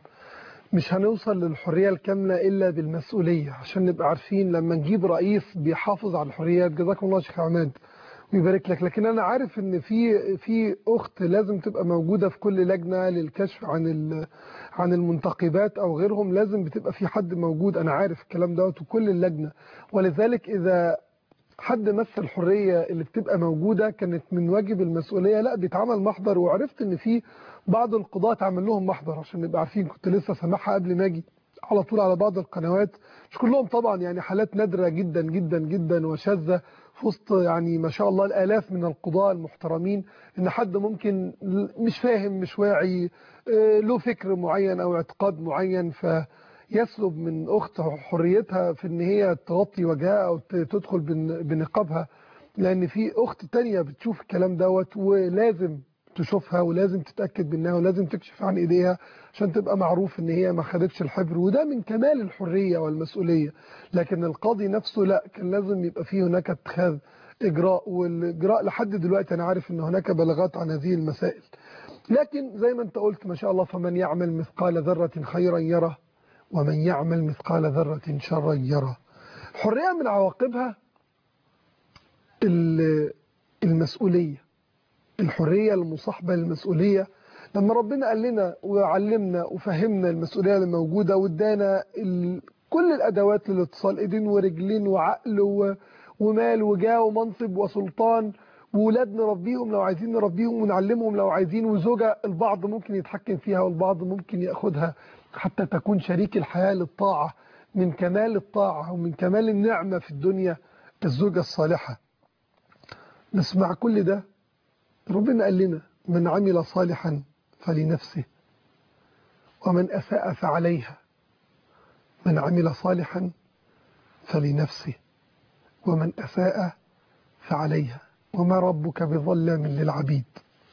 مش هنوصل للحرية الكاملة إلا بالمسؤولية عشان نبقى عارفين لما نجيب رئيس بيحافظ على الحريات جزاكم الله شيخ عماد ويبارك لك لكن أنا عارف إن في في أخت لازم تبقى موجودة في كل لجنة للكشف عن ال- عن المنتقبات أو غيرهم لازم بتبقى في حد موجود أنا عارف الكلام دوت وكل اللجنة ولذلك إذا حد مس الحرية اللي بتبقى موجودة كانت من واجب المسؤولية لا بيتعمل محضر وعرفت ان في بعض القضاة اتعمل لهم محضر عشان نبقى عارفين كنت لسه سامعها قبل ما اجي على طول على بعض القنوات مش كلهم طبعا يعني حالات نادرة جدا جدا جدا وشاذة في وسط يعني ما شاء الله الالاف من القضاة المحترمين ان حد ممكن مش فاهم مش واعي آه، له فكر معين او اعتقاد معين ف يسلب من أخت حريتها في إن هي تغطي وجهها أو ت- تدخل بن- بنقابها لأن في أخت تانية بتشوف الكلام دوت ولازم تشوفها ولازم تتأكد منها ولازم تكشف عن إيديها عشان تبقى معروف إن هي ما خدتش الحبر وده من كمال الحرية والمسؤولية لكن القاضي نفسه لا كان لازم يبقى فيه هناك اتخاذ إجراء والإجراء لحد دلوقتي أنا عارف إن هناك بلاغات عن هذه المسائل لكن زي ما أنت قلت ما شاء الله فمن يعمل مثقال ذرة خيرا يره ومن يعمل مثقال ذرة شرا يره الحرية من عواقبها ال- المسؤولية الحرية المصاحبة للمسؤولية لما ربنا قال لنا وعلمنا وفهمنا المسؤولية اللي موجودة وادانا ال- كل الأدوات للاتصال ايدين ورجلين وعقل و- ومال وجاه ومنصب وسلطان وولاد نربيهم لو عايزين نربيهم ونعلمهم لو عايزين وزوجة البعض ممكن يتحكم فيها والبعض ممكن ياخدها حتى تكون شريك الحياة للطاعة من كمال الطاعة ومن كمال النعمة في الدنيا الزوجة الصالحة نسمع كل ده ربنا قال لنا من عمل صالحا فلنفسه ومن أساء فعليها من عمل صالحا فلنفسه ومن أساء فعليها وما ربك بظلام للعبيد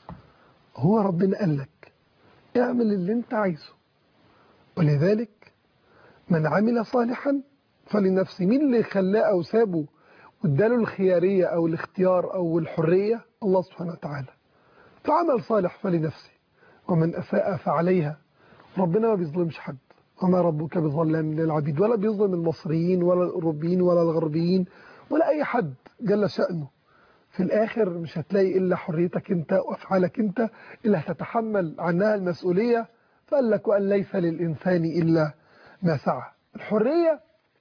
هو ربنا قال لك اعمل اللي انت عايزه ولذلك من عمل صالحا فلنفسه مين اللي خلاه أو سابه واداله الخيارية أو الاختيار أو الحرية الله سبحانه وتعالى فعمل صالح فلنفسه ومن أساء فعليها ربنا ما بيظلمش حد وما ربك بظلام للعبيد ولا بيظلم المصريين ولا الأوروبيين ولا الغربيين ولا أي حد جل شأنه في الآخر مش هتلاقي إلا حريتك أنت وأفعالك أنت اللي هتتحمل عنها المسؤولية فقال لك وأن ليس للإنسان إلا ما سعى الحرية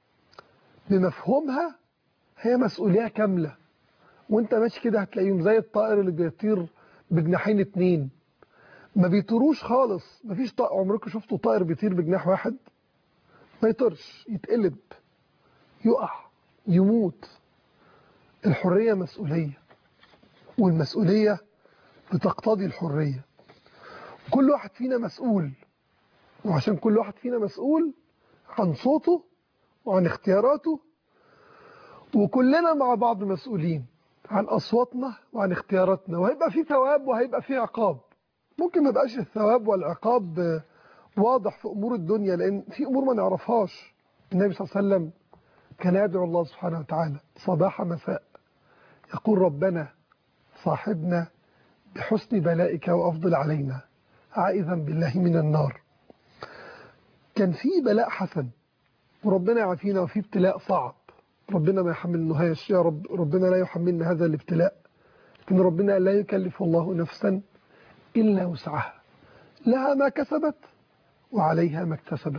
بمفهومها هي مسؤولية كاملة وانت ماشي كده هتلاقيهم زي الطائر اللي بيطير بجناحين اتنين ما بيطيروش خالص مفيش طائر عمركم شفتوا طائر بيطير بجناح واحد ما يطيرش يتقلب يقع يموت الحرية مسؤولية والمسؤولية بتقتضي الحرية كل واحد فينا مسؤول وعشان كل واحد فينا مسؤول عن صوته وعن اختياراته وكلنا مع بعض مسؤولين عن أصواتنا وعن اختياراتنا وهيبقى في ثواب وهيبقى في عقاب ممكن ما يبقاش الثواب والعقاب واضح في أمور الدنيا لأن في أمور ما نعرفهاش النبي صلى الله عليه وسلم كان يدعو الله سبحانه وتعالى صباح مساء يقول ربنا صاحبنا بحسن بلائك وأفضل علينا عائذا بالله من النار كان في بلاء حسن وربنا يعافينا وفي ابتلاء صعب ربنا ما يحملناهاش يا رب ربنا لا يحملنا هذا الابتلاء لكن ربنا لا يكلف الله نفسا إلا وسعها لها ما كسبت وعليها ما اكتسبت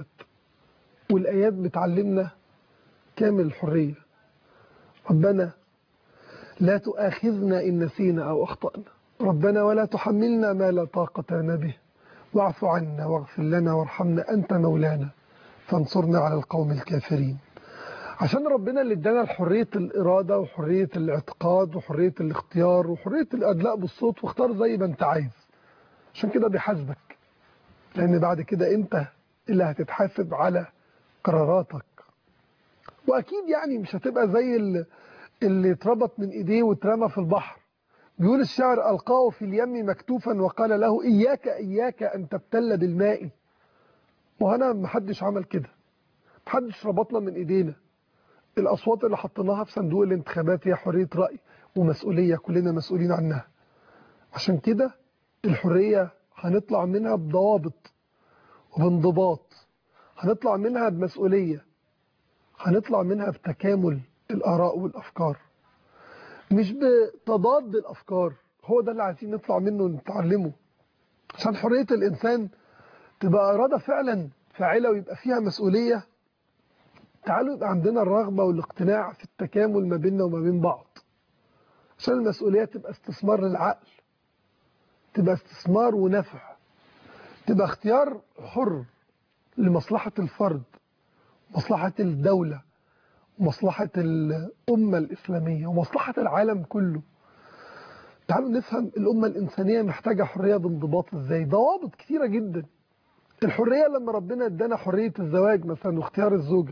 والآيات بتعلمنا كامل الحرية ربنا لا تؤاخذنا إن نسينا أو أخطأنا ربنا ولا تحملنا ما لا طاقة لنا به واعف عنا واغفر لنا وارحمنا أنت مولانا فانصرنا على القوم الكافرين عشان ربنا اللي ادانا حرية الإرادة وحرية الاعتقاد وحرية الاختيار وحرية الأدلاء بالصوت واختار زي ما انت عايز عشان كده بيحاسبك لأن بعد كده انت اللي هتتحاسب على قراراتك وأكيد يعني مش هتبقى زي اللي, اللي اتربط من إيديه واترمى في البحر بيقول الشاعر ألقاه في اليم مكتوفا وقال له إياك إياك أن تبتل بالماء وهنا محدش عمل كده محدش ربطنا من إيدينا الأصوات اللي حطيناها في صندوق الانتخابات هي حرية رأي ومسؤولية كلنا مسؤولين عنها عشان كده الحرية هنطلع منها بضوابط وبانضباط هنطلع منها بمسؤولية هنطلع منها بتكامل الآراء والأفكار مش بتضاد الأفكار هو ده اللي عايزين نطلع منه ونتعلمه عشان حرية الإنسان تبقى إرادة فعلا فاعلة ويبقى فيها مسؤولية تعالوا يبقى عندنا الرغبة والاقتناع في التكامل ما بيننا وما بين بعض عشان المسؤولية تبقى استثمار للعقل تبقى استثمار ونفع تبقى اختيار حر لمصلحة الفرد مصلحة الدولة ومصلحة الأمة الإسلامية ومصلحة العالم كله تعالوا نفهم الأمة الإنسانية محتاجة حرية بانضباط إزاي ضوابط كثيرة جدا الحرية لما ربنا ادانا حرية الزواج مثلا واختيار الزوجة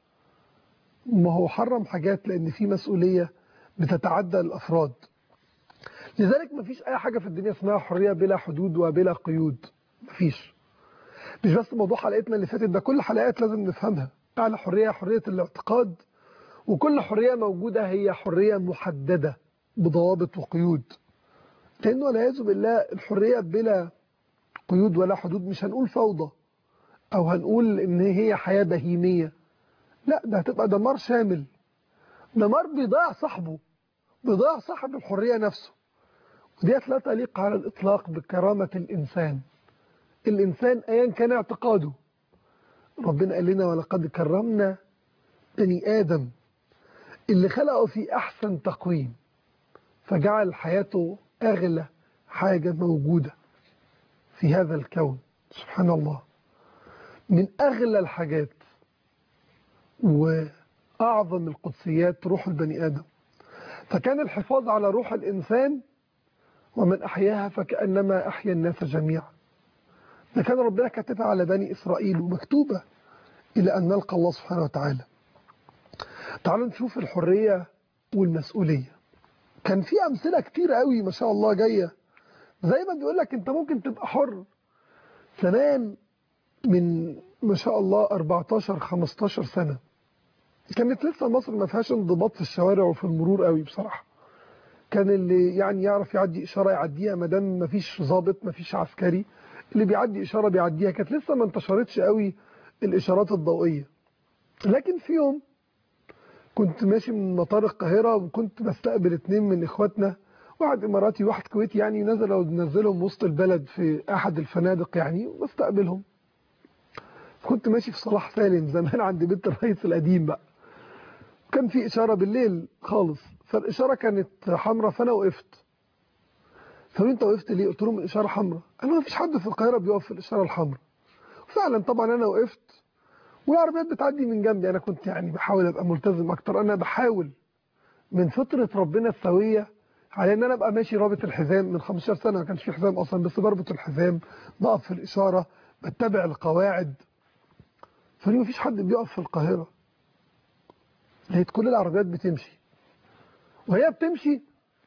ما هو حرم حاجات لأن في مسؤولية بتتعدى الأفراد لذلك ما فيش أي حاجة في الدنيا اسمها حرية بلا حدود وبلا قيود ما فيش مش بس موضوع حلقتنا اللي فاتت ده كل حلقات لازم نفهمها أعلى حرية حرية الاعتقاد وكل حرية موجودة هي حرية محددة بضوابط وقيود لأنه والعياذ بالله الحرية بلا قيود ولا حدود مش هنقول فوضى أو هنقول إن هي حياة بهيمية لا ده هتبقى دمار شامل دمار بيضيع صاحبه بيضيع صاحب الحرية نفسه وديت لا تليق على الإطلاق بكرامة الإنسان الإنسان أيا كان اعتقاده ربنا قال لنا ولقد كرمنا بني آدم اللي خلقه في أحسن تقويم فجعل حياته أغلى حاجة موجودة في هذا الكون سبحان الله من أغلى الحاجات وأعظم القدسيات روح البني آدم فكان الحفاظ على روح الإنسان ومن أحياها فكأنما أحيا الناس جميعا ده كان ربنا كاتبها على بني إسرائيل ومكتوبة إلى أن نلقى الله سبحانه وتعالى تعالوا نشوف الحرية والمسؤولية كان في أمثلة كتير قوي ما شاء الله جاية زي ما بيقول لك أنت ممكن تبقى حر زمان من ما شاء الله 14 15 سنة كانت لسه مصر ما فيهاش انضباط في الشوارع وفي المرور قوي بصراحة كان اللي يعني يعرف يعدي إشارة يعديها ما دام ما فيش ضابط ما فيش عسكري اللي بيعدي إشارة بيعديها كانت لسه ما انتشرتش قوي الإشارات الضوئية لكن في يوم كنت ماشي من مطار القاهرة وكنت بستقبل اتنين من إخواتنا واحد إماراتي وواحد كويتي يعني نزلوا نزلهم وسط البلد في أحد الفنادق يعني وبستقبلهم كنت ماشي في صلاح سالم زمان عند بيت الرئيس القديم بقى كان في إشارة بالليل خالص فالإشارة كانت حمراء فأنا وقفت فقالوا أنت وقفت ليه؟ قلت لهم الإشارة حمراء قالوا ما فيش حد في القاهرة بيقف في الإشارة الحمراء فعلا طبعا أنا وقفت والعربيات بتعدي من جنبي أنا كنت يعني بحاول أبقى ملتزم أكتر أنا بحاول من فطرة ربنا السوية على ان انا ابقى ماشي رابط الحزام من 15 سنه ما كانش في حزام اصلا بس بربط الحزام بقف في الاشاره بتبع القواعد فليه مفيش حد بيقف في القاهره لقيت كل العربيات بتمشي وهي بتمشي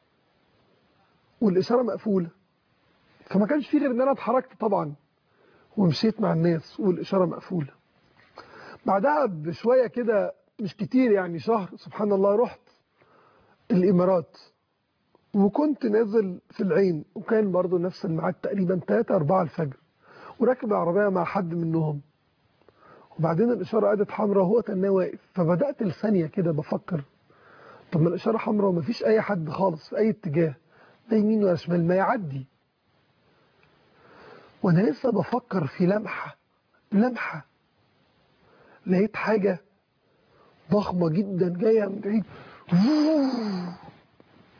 والاشاره مقفوله فما كانش في غير ان انا اتحركت طبعا ومشيت مع الناس والاشاره مقفوله بعدها بشويه كده مش كتير يعني شهر سبحان الله رحت الامارات وكنت نازل في العين وكان برضو نفس الميعاد تقريبا 3 4 الفجر وراكب العربية مع حد منهم وبعدين الإشارة قعدت حمراء وهو كان واقف فبدأت الثانية كده بفكر طب ما الإشارة حمراء ومفيش أي حد خالص في أي اتجاه لا يمين ولا شمال ما يعدي وأنا لسه بفكر في لمحة لمحة لقيت حاجة ضخمة جدا جاية من بعيد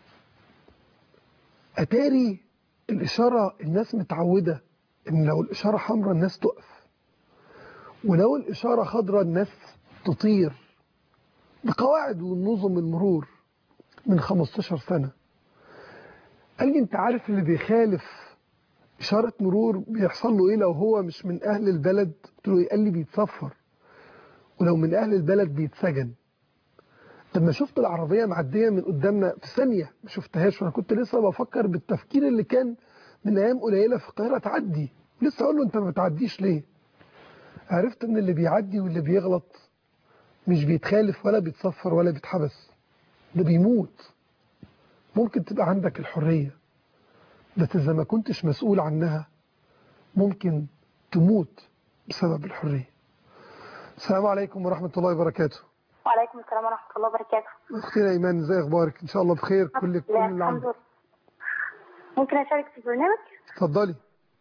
اتاري الاشاره الناس متعوده ان لو الاشاره حمراء الناس تقف ولو الاشاره خضراء الناس تطير بقواعد ونظم المرور من 15 سنه قال لي انت عارف اللي بيخالف اشاره مرور بيحصل له ايه لو هو مش من اهل البلد قلت له ايه قال لي بيتصفر ولو من اهل البلد بيتسجن لما شفت العربيه معديه من قدامنا في ثانيه ما شفتهاش وانا كنت لسه بفكر بالتفكير اللي كان من ايام قليله في القاهره تعدي لسه اقول له انت ما بتعديش ليه عرفت ان اللي بيعدي واللي بيغلط مش بيتخالف ولا بيتصفر ولا بيتحبس ده بيموت ممكن تبقى عندك الحريه بس اذا ما كنتش مسؤول عنها ممكن تموت بسبب الحريه السلام عليكم ورحمه الله وبركاته وعليكم السلام ورحمة الله وبركاته اختنا ايمان ازي اخبارك ان شاء الله بخير كل كل لا، اللي الحمد عندك لله ممكن أشارك في البرنامج؟ اتفضلي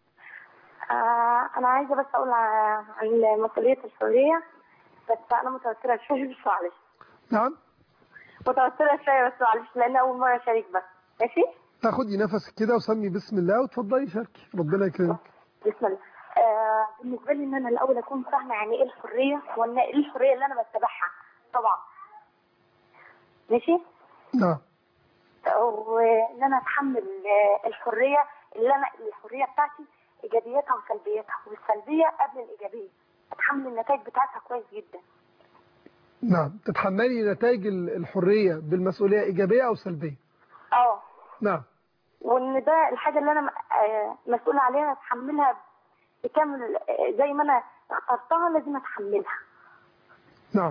آه أنا عايزة بس أقول ع- عن مسؤولية الحرية بس أنا متوترة شوية بس معلش نعم متوترة شوية بس معلش لأن أول مرة أشارك بس ماشي؟ تاخدي نفسك كده وسمي بسم الله وتفضلي شاركي ربنا يكرمك بسم الله آه بالنسبة لي إن أنا الأول أكون فاهمة يعني إيه الحرية وإن إيه الحرية اللي أنا بتبعها طبعا ماشي؟ نعم وان انا اتحمل آه، الحريه اللي انا الحريه بتاعتي ايجابياتها وسلبياتها والسلبيه قبل الايجابيه اتحمل النتائج بتاعتها كويس جدا نعم تتحملي نتائج ال- الحريه بالمسؤوليه ايجابيه او سلبيه اه نعم وان ده الحاجه اللي انا م- آه، مسؤوله عليها اتحملها بكامل آه، زي ما انا اخترتها لازم اتحملها نعم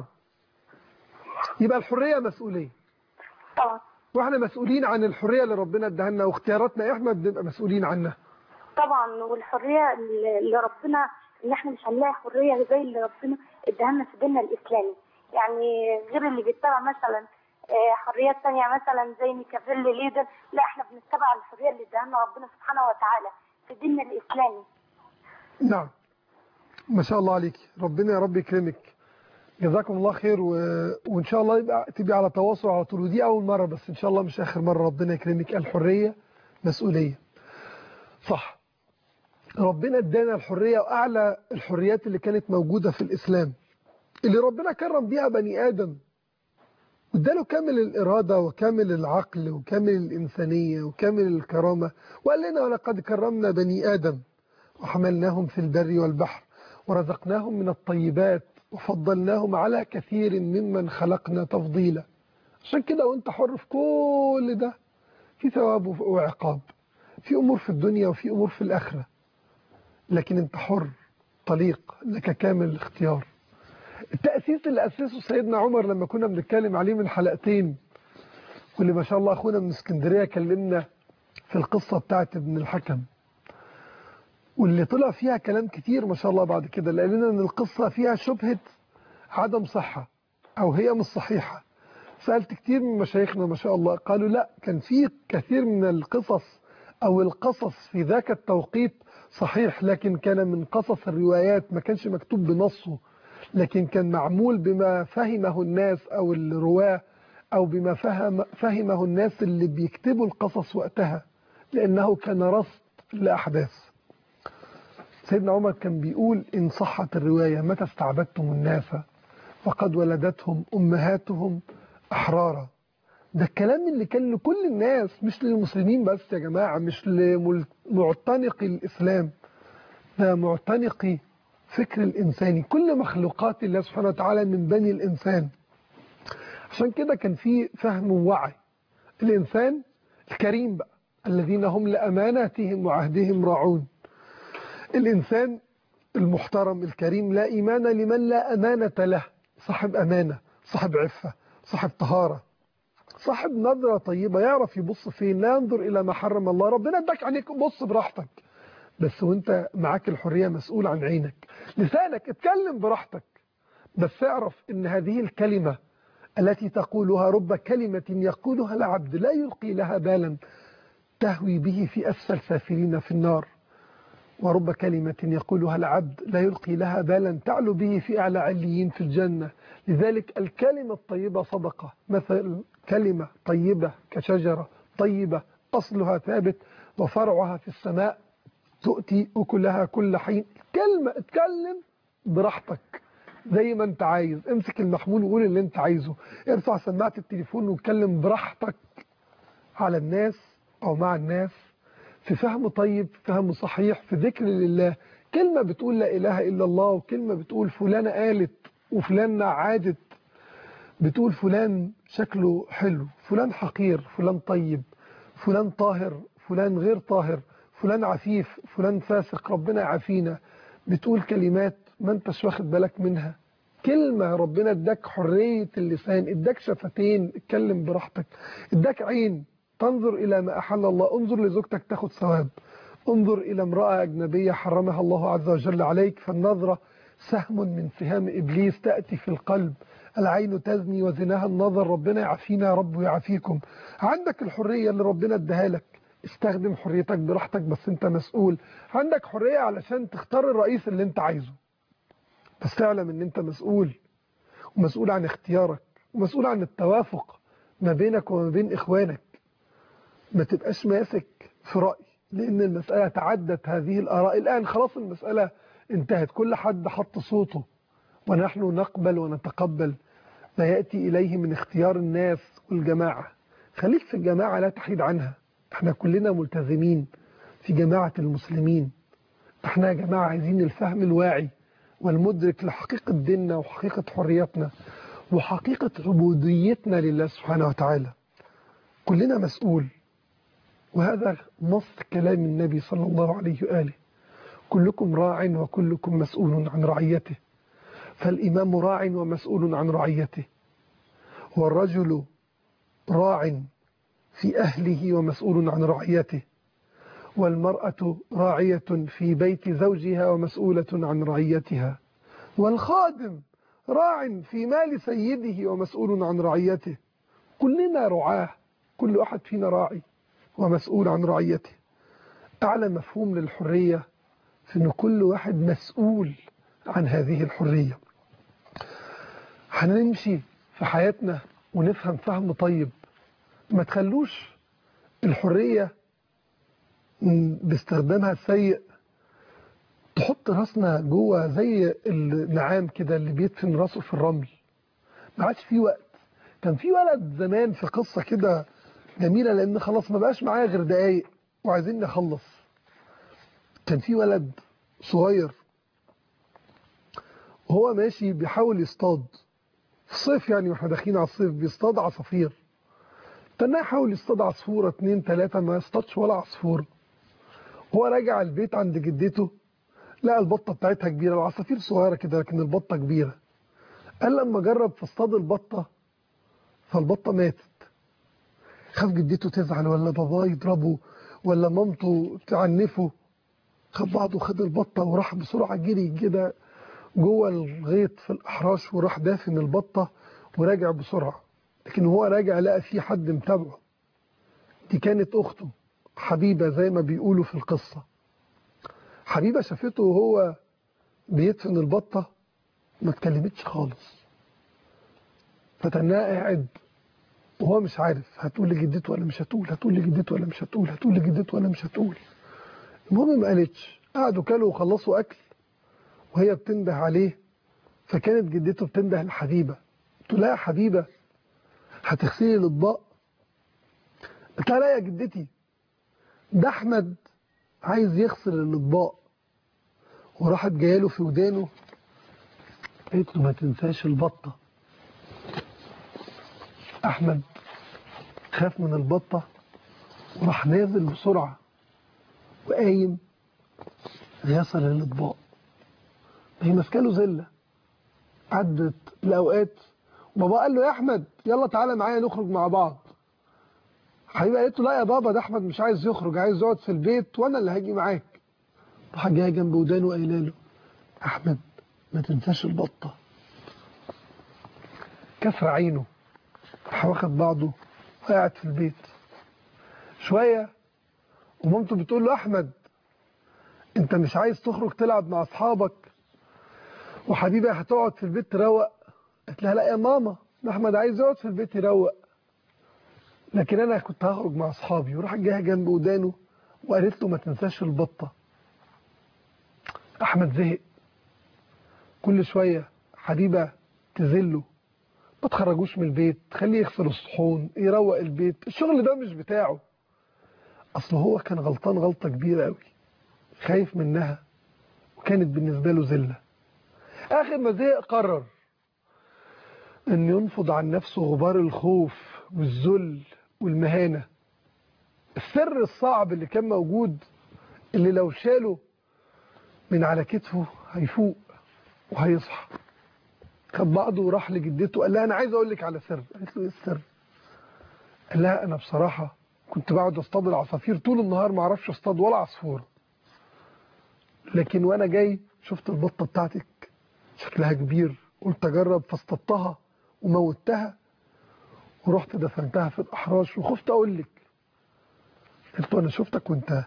يبقى الحريه مسؤوليه اه واحنا مسؤولين عن الحريه اللي ربنا اداها لنا واختياراتنا احنا بنبقى مسؤولين عنها طبعا والحريه اللي اللي ربنا ان احنا مش هنلاقي حريه زي اللي ربنا اداها لنا في ديننا الاسلامي يعني غير اللي بيتبع مثلا آه، حريات تانية مثلا زي ميكافيلي ليدر لا احنا بنتبع الحريه اللي اداها لنا ربنا سبحانه وتعالى في ديننا الاسلامي نعم ما شاء الله عليك ربنا يا رب يكرمك جزاكم الله خير و... وان شاء الله يبقى تبقى على تواصل على طول ودي اول مره بس ان شاء الله مش اخر مره ربنا يكرمك الحريه مسؤوليه صح ربنا ادانا الحريه واعلى الحريات اللي كانت موجوده في الاسلام اللي ربنا كرم بيها بني ادم واداله كامل الاراده وكامل العقل وكامل الانسانيه وكامل الكرامه وقال لنا ولقد كرمنا بني ادم وحملناهم في البر والبحر ورزقناهم من الطيبات وفضلناهم على كثير ممن خلقنا تفضيلا عشان كده وانت حر في كل ده في ثواب وعقاب في امور في الدنيا وفي امور في الاخره لكن انت حر طليق لك كامل الاختيار التأسيس اللي أسسه سيدنا عمر لما كنا بنتكلم عليه من حلقتين واللي ما شاء الله أخونا من اسكندرية كلمنا في القصة بتاعت ابن الحكم واللي طلع فيها كلام كتير ما شاء الله بعد كده لقال لنا ان القصة فيها شبهة عدم صحة او هي مش صحيحة سألت كتير من مشايخنا ما شاء الله قالوا لا كان في كثير من القصص او القصص في ذاك التوقيت صحيح لكن كان من قصص الروايات ما كانش مكتوب بنصه لكن كان معمول بما فهمه الناس او الرواه او بما فهم فهمه الناس اللي بيكتبوا القصص وقتها لانه كان رصد لاحداث سيدنا عمر كان بيقول إن صحت الرواية متى استعبدتم الناس وقد ولدتهم أمهاتهم أحرارا ده الكلام اللي كان لكل الناس مش للمسلمين بس يا جماعة مش لمعتنقي الإسلام ده معتنقي فكر الإنساني كل مخلوقات الله سبحانه وتعالى من بني الإنسان عشان كده كان في فهم ووعي الإنسان الكريم بقى الذين هم لأماناتهم وعهدهم راعون الإنسان المحترم الكريم لا إيمان لمن لا أمانة له صاحب أمانة صاحب عفة صاحب طهارة صاحب نظرة طيبة يعرف يبص فين لا ينظر إلى ما حرم الله ربنا اداك عليك بص براحتك بس وانت معاك الحرية مسؤول عن عينك لسانك اتكلم براحتك بس اعرف ان هذه الكلمة التي تقولها رب كلمة يقولها العبد لا يلقي لها بالا تهوي به في أسفل سافلين في النار ورب كلمة يقولها العبد لا يلقي لها بالا تعلو به في أعلى عليين في الجنة لذلك الكلمة الطيبة صدقة مثل كلمة طيبة كشجرة طيبة أصلها ثابت وفرعها في السماء تؤتي أكلها كل حين كلمة اتكلم براحتك زي ما انت عايز امسك المحمول وقول اللي انت عايزه ارفع سماعة التليفون واتكلم براحتك على الناس او مع الناس في فهم طيب فهم صحيح في ذكر لله كلمة بتقول لا اله الا الله وكلمة بتقول فلانة قالت وفلانة عادت بتقول فلان شكله حلو فلان حقير فلان طيب فلان طاهر فلان غير طاهر فلان عفيف فلان فاسق ربنا يعافينا بتقول كلمات ما انتش واخد بالك منها كلمة ربنا اداك حرية اللسان اداك شفتين اتكلم براحتك اداك عين تنظر إلى ما أحل الله انظر لزوجتك تاخد ثواب انظر إلى امرأة أجنبية حرمها الله عز وجل عليك فالنظرة سهم من سهام إبليس تأتي في القلب العين تزني وزناها النظر ربنا يعافينا يا رب ويعافيكم عندك الحرية اللي ربنا اداها لك استخدم حريتك براحتك بس انت مسؤول عندك حرية علشان تختار الرئيس اللي انت عايزه بس تعلم ان انت مسؤول ومسؤول عن اختيارك ومسؤول عن التوافق ما بينك وما بين اخوانك ما تبقاش ماسك في رأي لان المسألة تعدت هذه الآراء الآن خلاص المسألة انتهت كل حد حط صوته ونحن نقبل ونتقبل ما يأتي إليه من اختيار الناس والجماعة خليك في الجماعة لا تحيد عنها احنا كلنا ملتزمين في جماعة المسلمين احنا يا جماعة عايزين الفهم الواعي والمدرك لحقيقة ديننا وحقيقة حريتنا وحقيقة عبوديتنا لله سبحانه وتعالى كلنا مسؤول وهذا نص كلام النبي صلى الله عليه وآله كلكم راع وكلكم مسؤول عن رعيته فالإمام راع ومسؤول عن رعيته والرجل راع في أهله ومسؤول عن رعيته والمرأة راعية في بيت زوجها ومسؤولة عن رعيتها والخادم راع في مال سيده ومسؤول عن رعيته كلنا رعاه كل أحد فينا راعي ومسؤول عن رعيته أعلى مفهوم للحرية في أن كل واحد مسؤول عن هذه الحرية هنمشي في حياتنا ونفهم فهم طيب ما تخلوش الحرية باستخدامها السيء تحط راسنا جوه زي النعام كده اللي بيدفن راسه في الرمل ما عادش في وقت كان في ولد زمان في قصة كده جميلة لأن خلاص ما بقاش معايا غير دقايق وعايزين نخلص كان في ولد صغير وهو ماشي بيحاول يصطاد في الصيف يعني واحنا داخلين على الصيف بيصطاد عصافير تناه يحاول يصطاد عصفورة اتنين تلاتة ما يصطادش ولا عصفورة هو راجع البيت عند جدته لقى البطة بتاعتها كبيرة العصافير صغيرة كده لكن البطة كبيرة قال لما جرب في اصطاد البطة فالبطة ماتت خاف جدته تزعل ولا باباه يضربه ولا مامته تعنفه خد بعضه خد البطة وراح بسرعة جري كده جوه الغيط في الأحراش وراح دافن البطة وراجع بسرعة لكن هو راجع لقى في حد متابعه دي كانت أخته حبيبة زي ما بيقولوا في القصة حبيبة شافته وهو بيدفن البطة ما اتكلمتش خالص فتناه قاعد وهو مش عارف هتقول لجدته ولا مش هتقول هتقول لجدته ولا مش هتقول هتقول لجدته ولا مش هتقول المهم ما قالتش قعدوا كلوا وخلصوا أكل وهي بتنده عليه فكانت جدته بتنده لحبيبة قلت لها يا حبيبة هتغسلي الأطباق قلت لها لا يا جدتي ده أحمد عايز يغسل الأطباق وراحت جايه له في ودانه قالت له ما تنساش البطة أحمد خاف من البطة وراح نازل بسرعة وقايم غسل الأطباق هي ماسكه له زله عدت الاوقات وبابا قال له يا احمد يلا تعالى معايا نخرج مع بعض حبيبي قالت له لا يا بابا ده احمد مش عايز يخرج عايز يقعد في البيت وانا اللي هاجي معاك راح جايه جنب ودانه وقايله له احمد ما تنساش البطه كسر عينه راح واخد بعضه وقاعد في البيت شويه ومامته بتقول له احمد انت مش عايز تخرج تلعب مع اصحابك وحبيبي هتقعد في البيت تروق قالت لها لا يا ماما ده احمد عايز يقعد في البيت يروق لكن انا كنت هخرج مع اصحابي وراح جايه جنب ودانه وقالت له ما تنساش البطه احمد زهق كل شويه حبيبه تذله ما تخرجوش من البيت تخليه يغسل الصحون يروق البيت الشغل ده مش بتاعه اصل هو كان غلطان غلطه كبيره قوي خايف منها وكانت بالنسبه له ذله اخر ما زهق قرر ان ينفض عن نفسه غبار الخوف والذل والمهانه السر الصعب اللي كان موجود اللي لو شاله من على كتفه هيفوق وهيصحى خد بعضه وراح لجدته قال لها انا عايز اقول لك على سر قالت له ايه السر قال لها انا بصراحه كنت بقعد اصطاد العصافير طول النهار ما اعرفش اصطاد ولا عصفوره لكن وانا جاي شفت البطه بتاعتك شكلها كبير قلت اجرب فاصطدتها وموتها ورحت دفنتها في الاحراش وخفت اقول لك قلت له انا شفتك وانت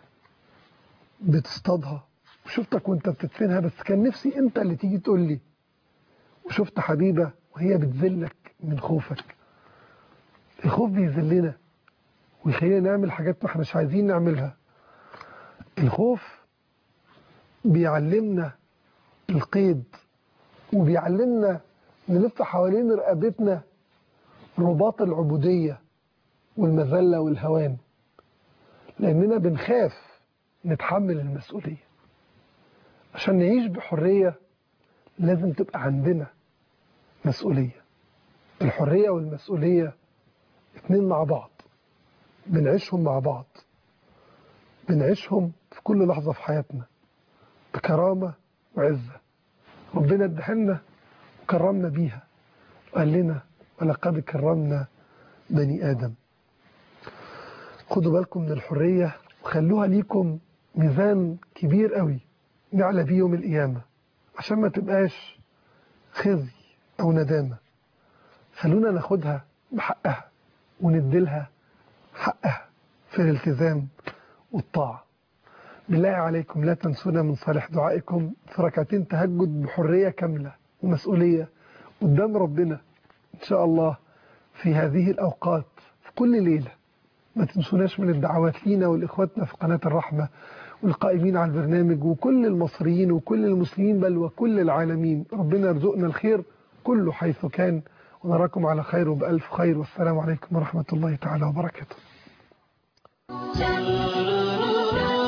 بتصطادها وشفتك وانت بتدفنها بس كان نفسي انت اللي تيجي تقول لي وشفت حبيبه وهي بتذلك من خوفك الخوف بيذلنا ويخلينا نعمل حاجات ما احناش عايزين نعملها الخوف بيعلمنا القيد وبيعلمنا نلف حوالين رقبتنا رباط العبودية والمذلة والهوان لأننا بنخاف نتحمل المسؤولية عشان نعيش بحرية لازم تبقى عندنا مسؤولية الحرية والمسؤولية اتنين مع بعض بنعيشهم مع بعض بنعيشهم في كل لحظة في حياتنا بكرامة وعزة ربنا ادهلنا وكرمنا بيها وقال لنا ولقد كرمنا بني آدم خدوا بالكم من الحرية وخلوها ليكم ميزان كبير قوي نعلى بيه يوم القيامة عشان ما تبقاش خزي أو ندامة خلونا ناخدها بحقها ونديلها حقها في الالتزام والطاعة بالله عليكم لا تنسونا من صالح دعائكم في ركعتين تهجد بحرية كاملة ومسؤولية قدام ربنا إن شاء الله في هذه الأوقات في كل ليلة ما تنسوناش من الدعوات لينا والإخواتنا في قناة الرحمة والقائمين على البرنامج وكل المصريين وكل المسلمين بل وكل العالمين ربنا يرزقنا الخير كله حيث كان ونراكم على خير وبألف خير والسلام عليكم ورحمة الله تعالى وبركاته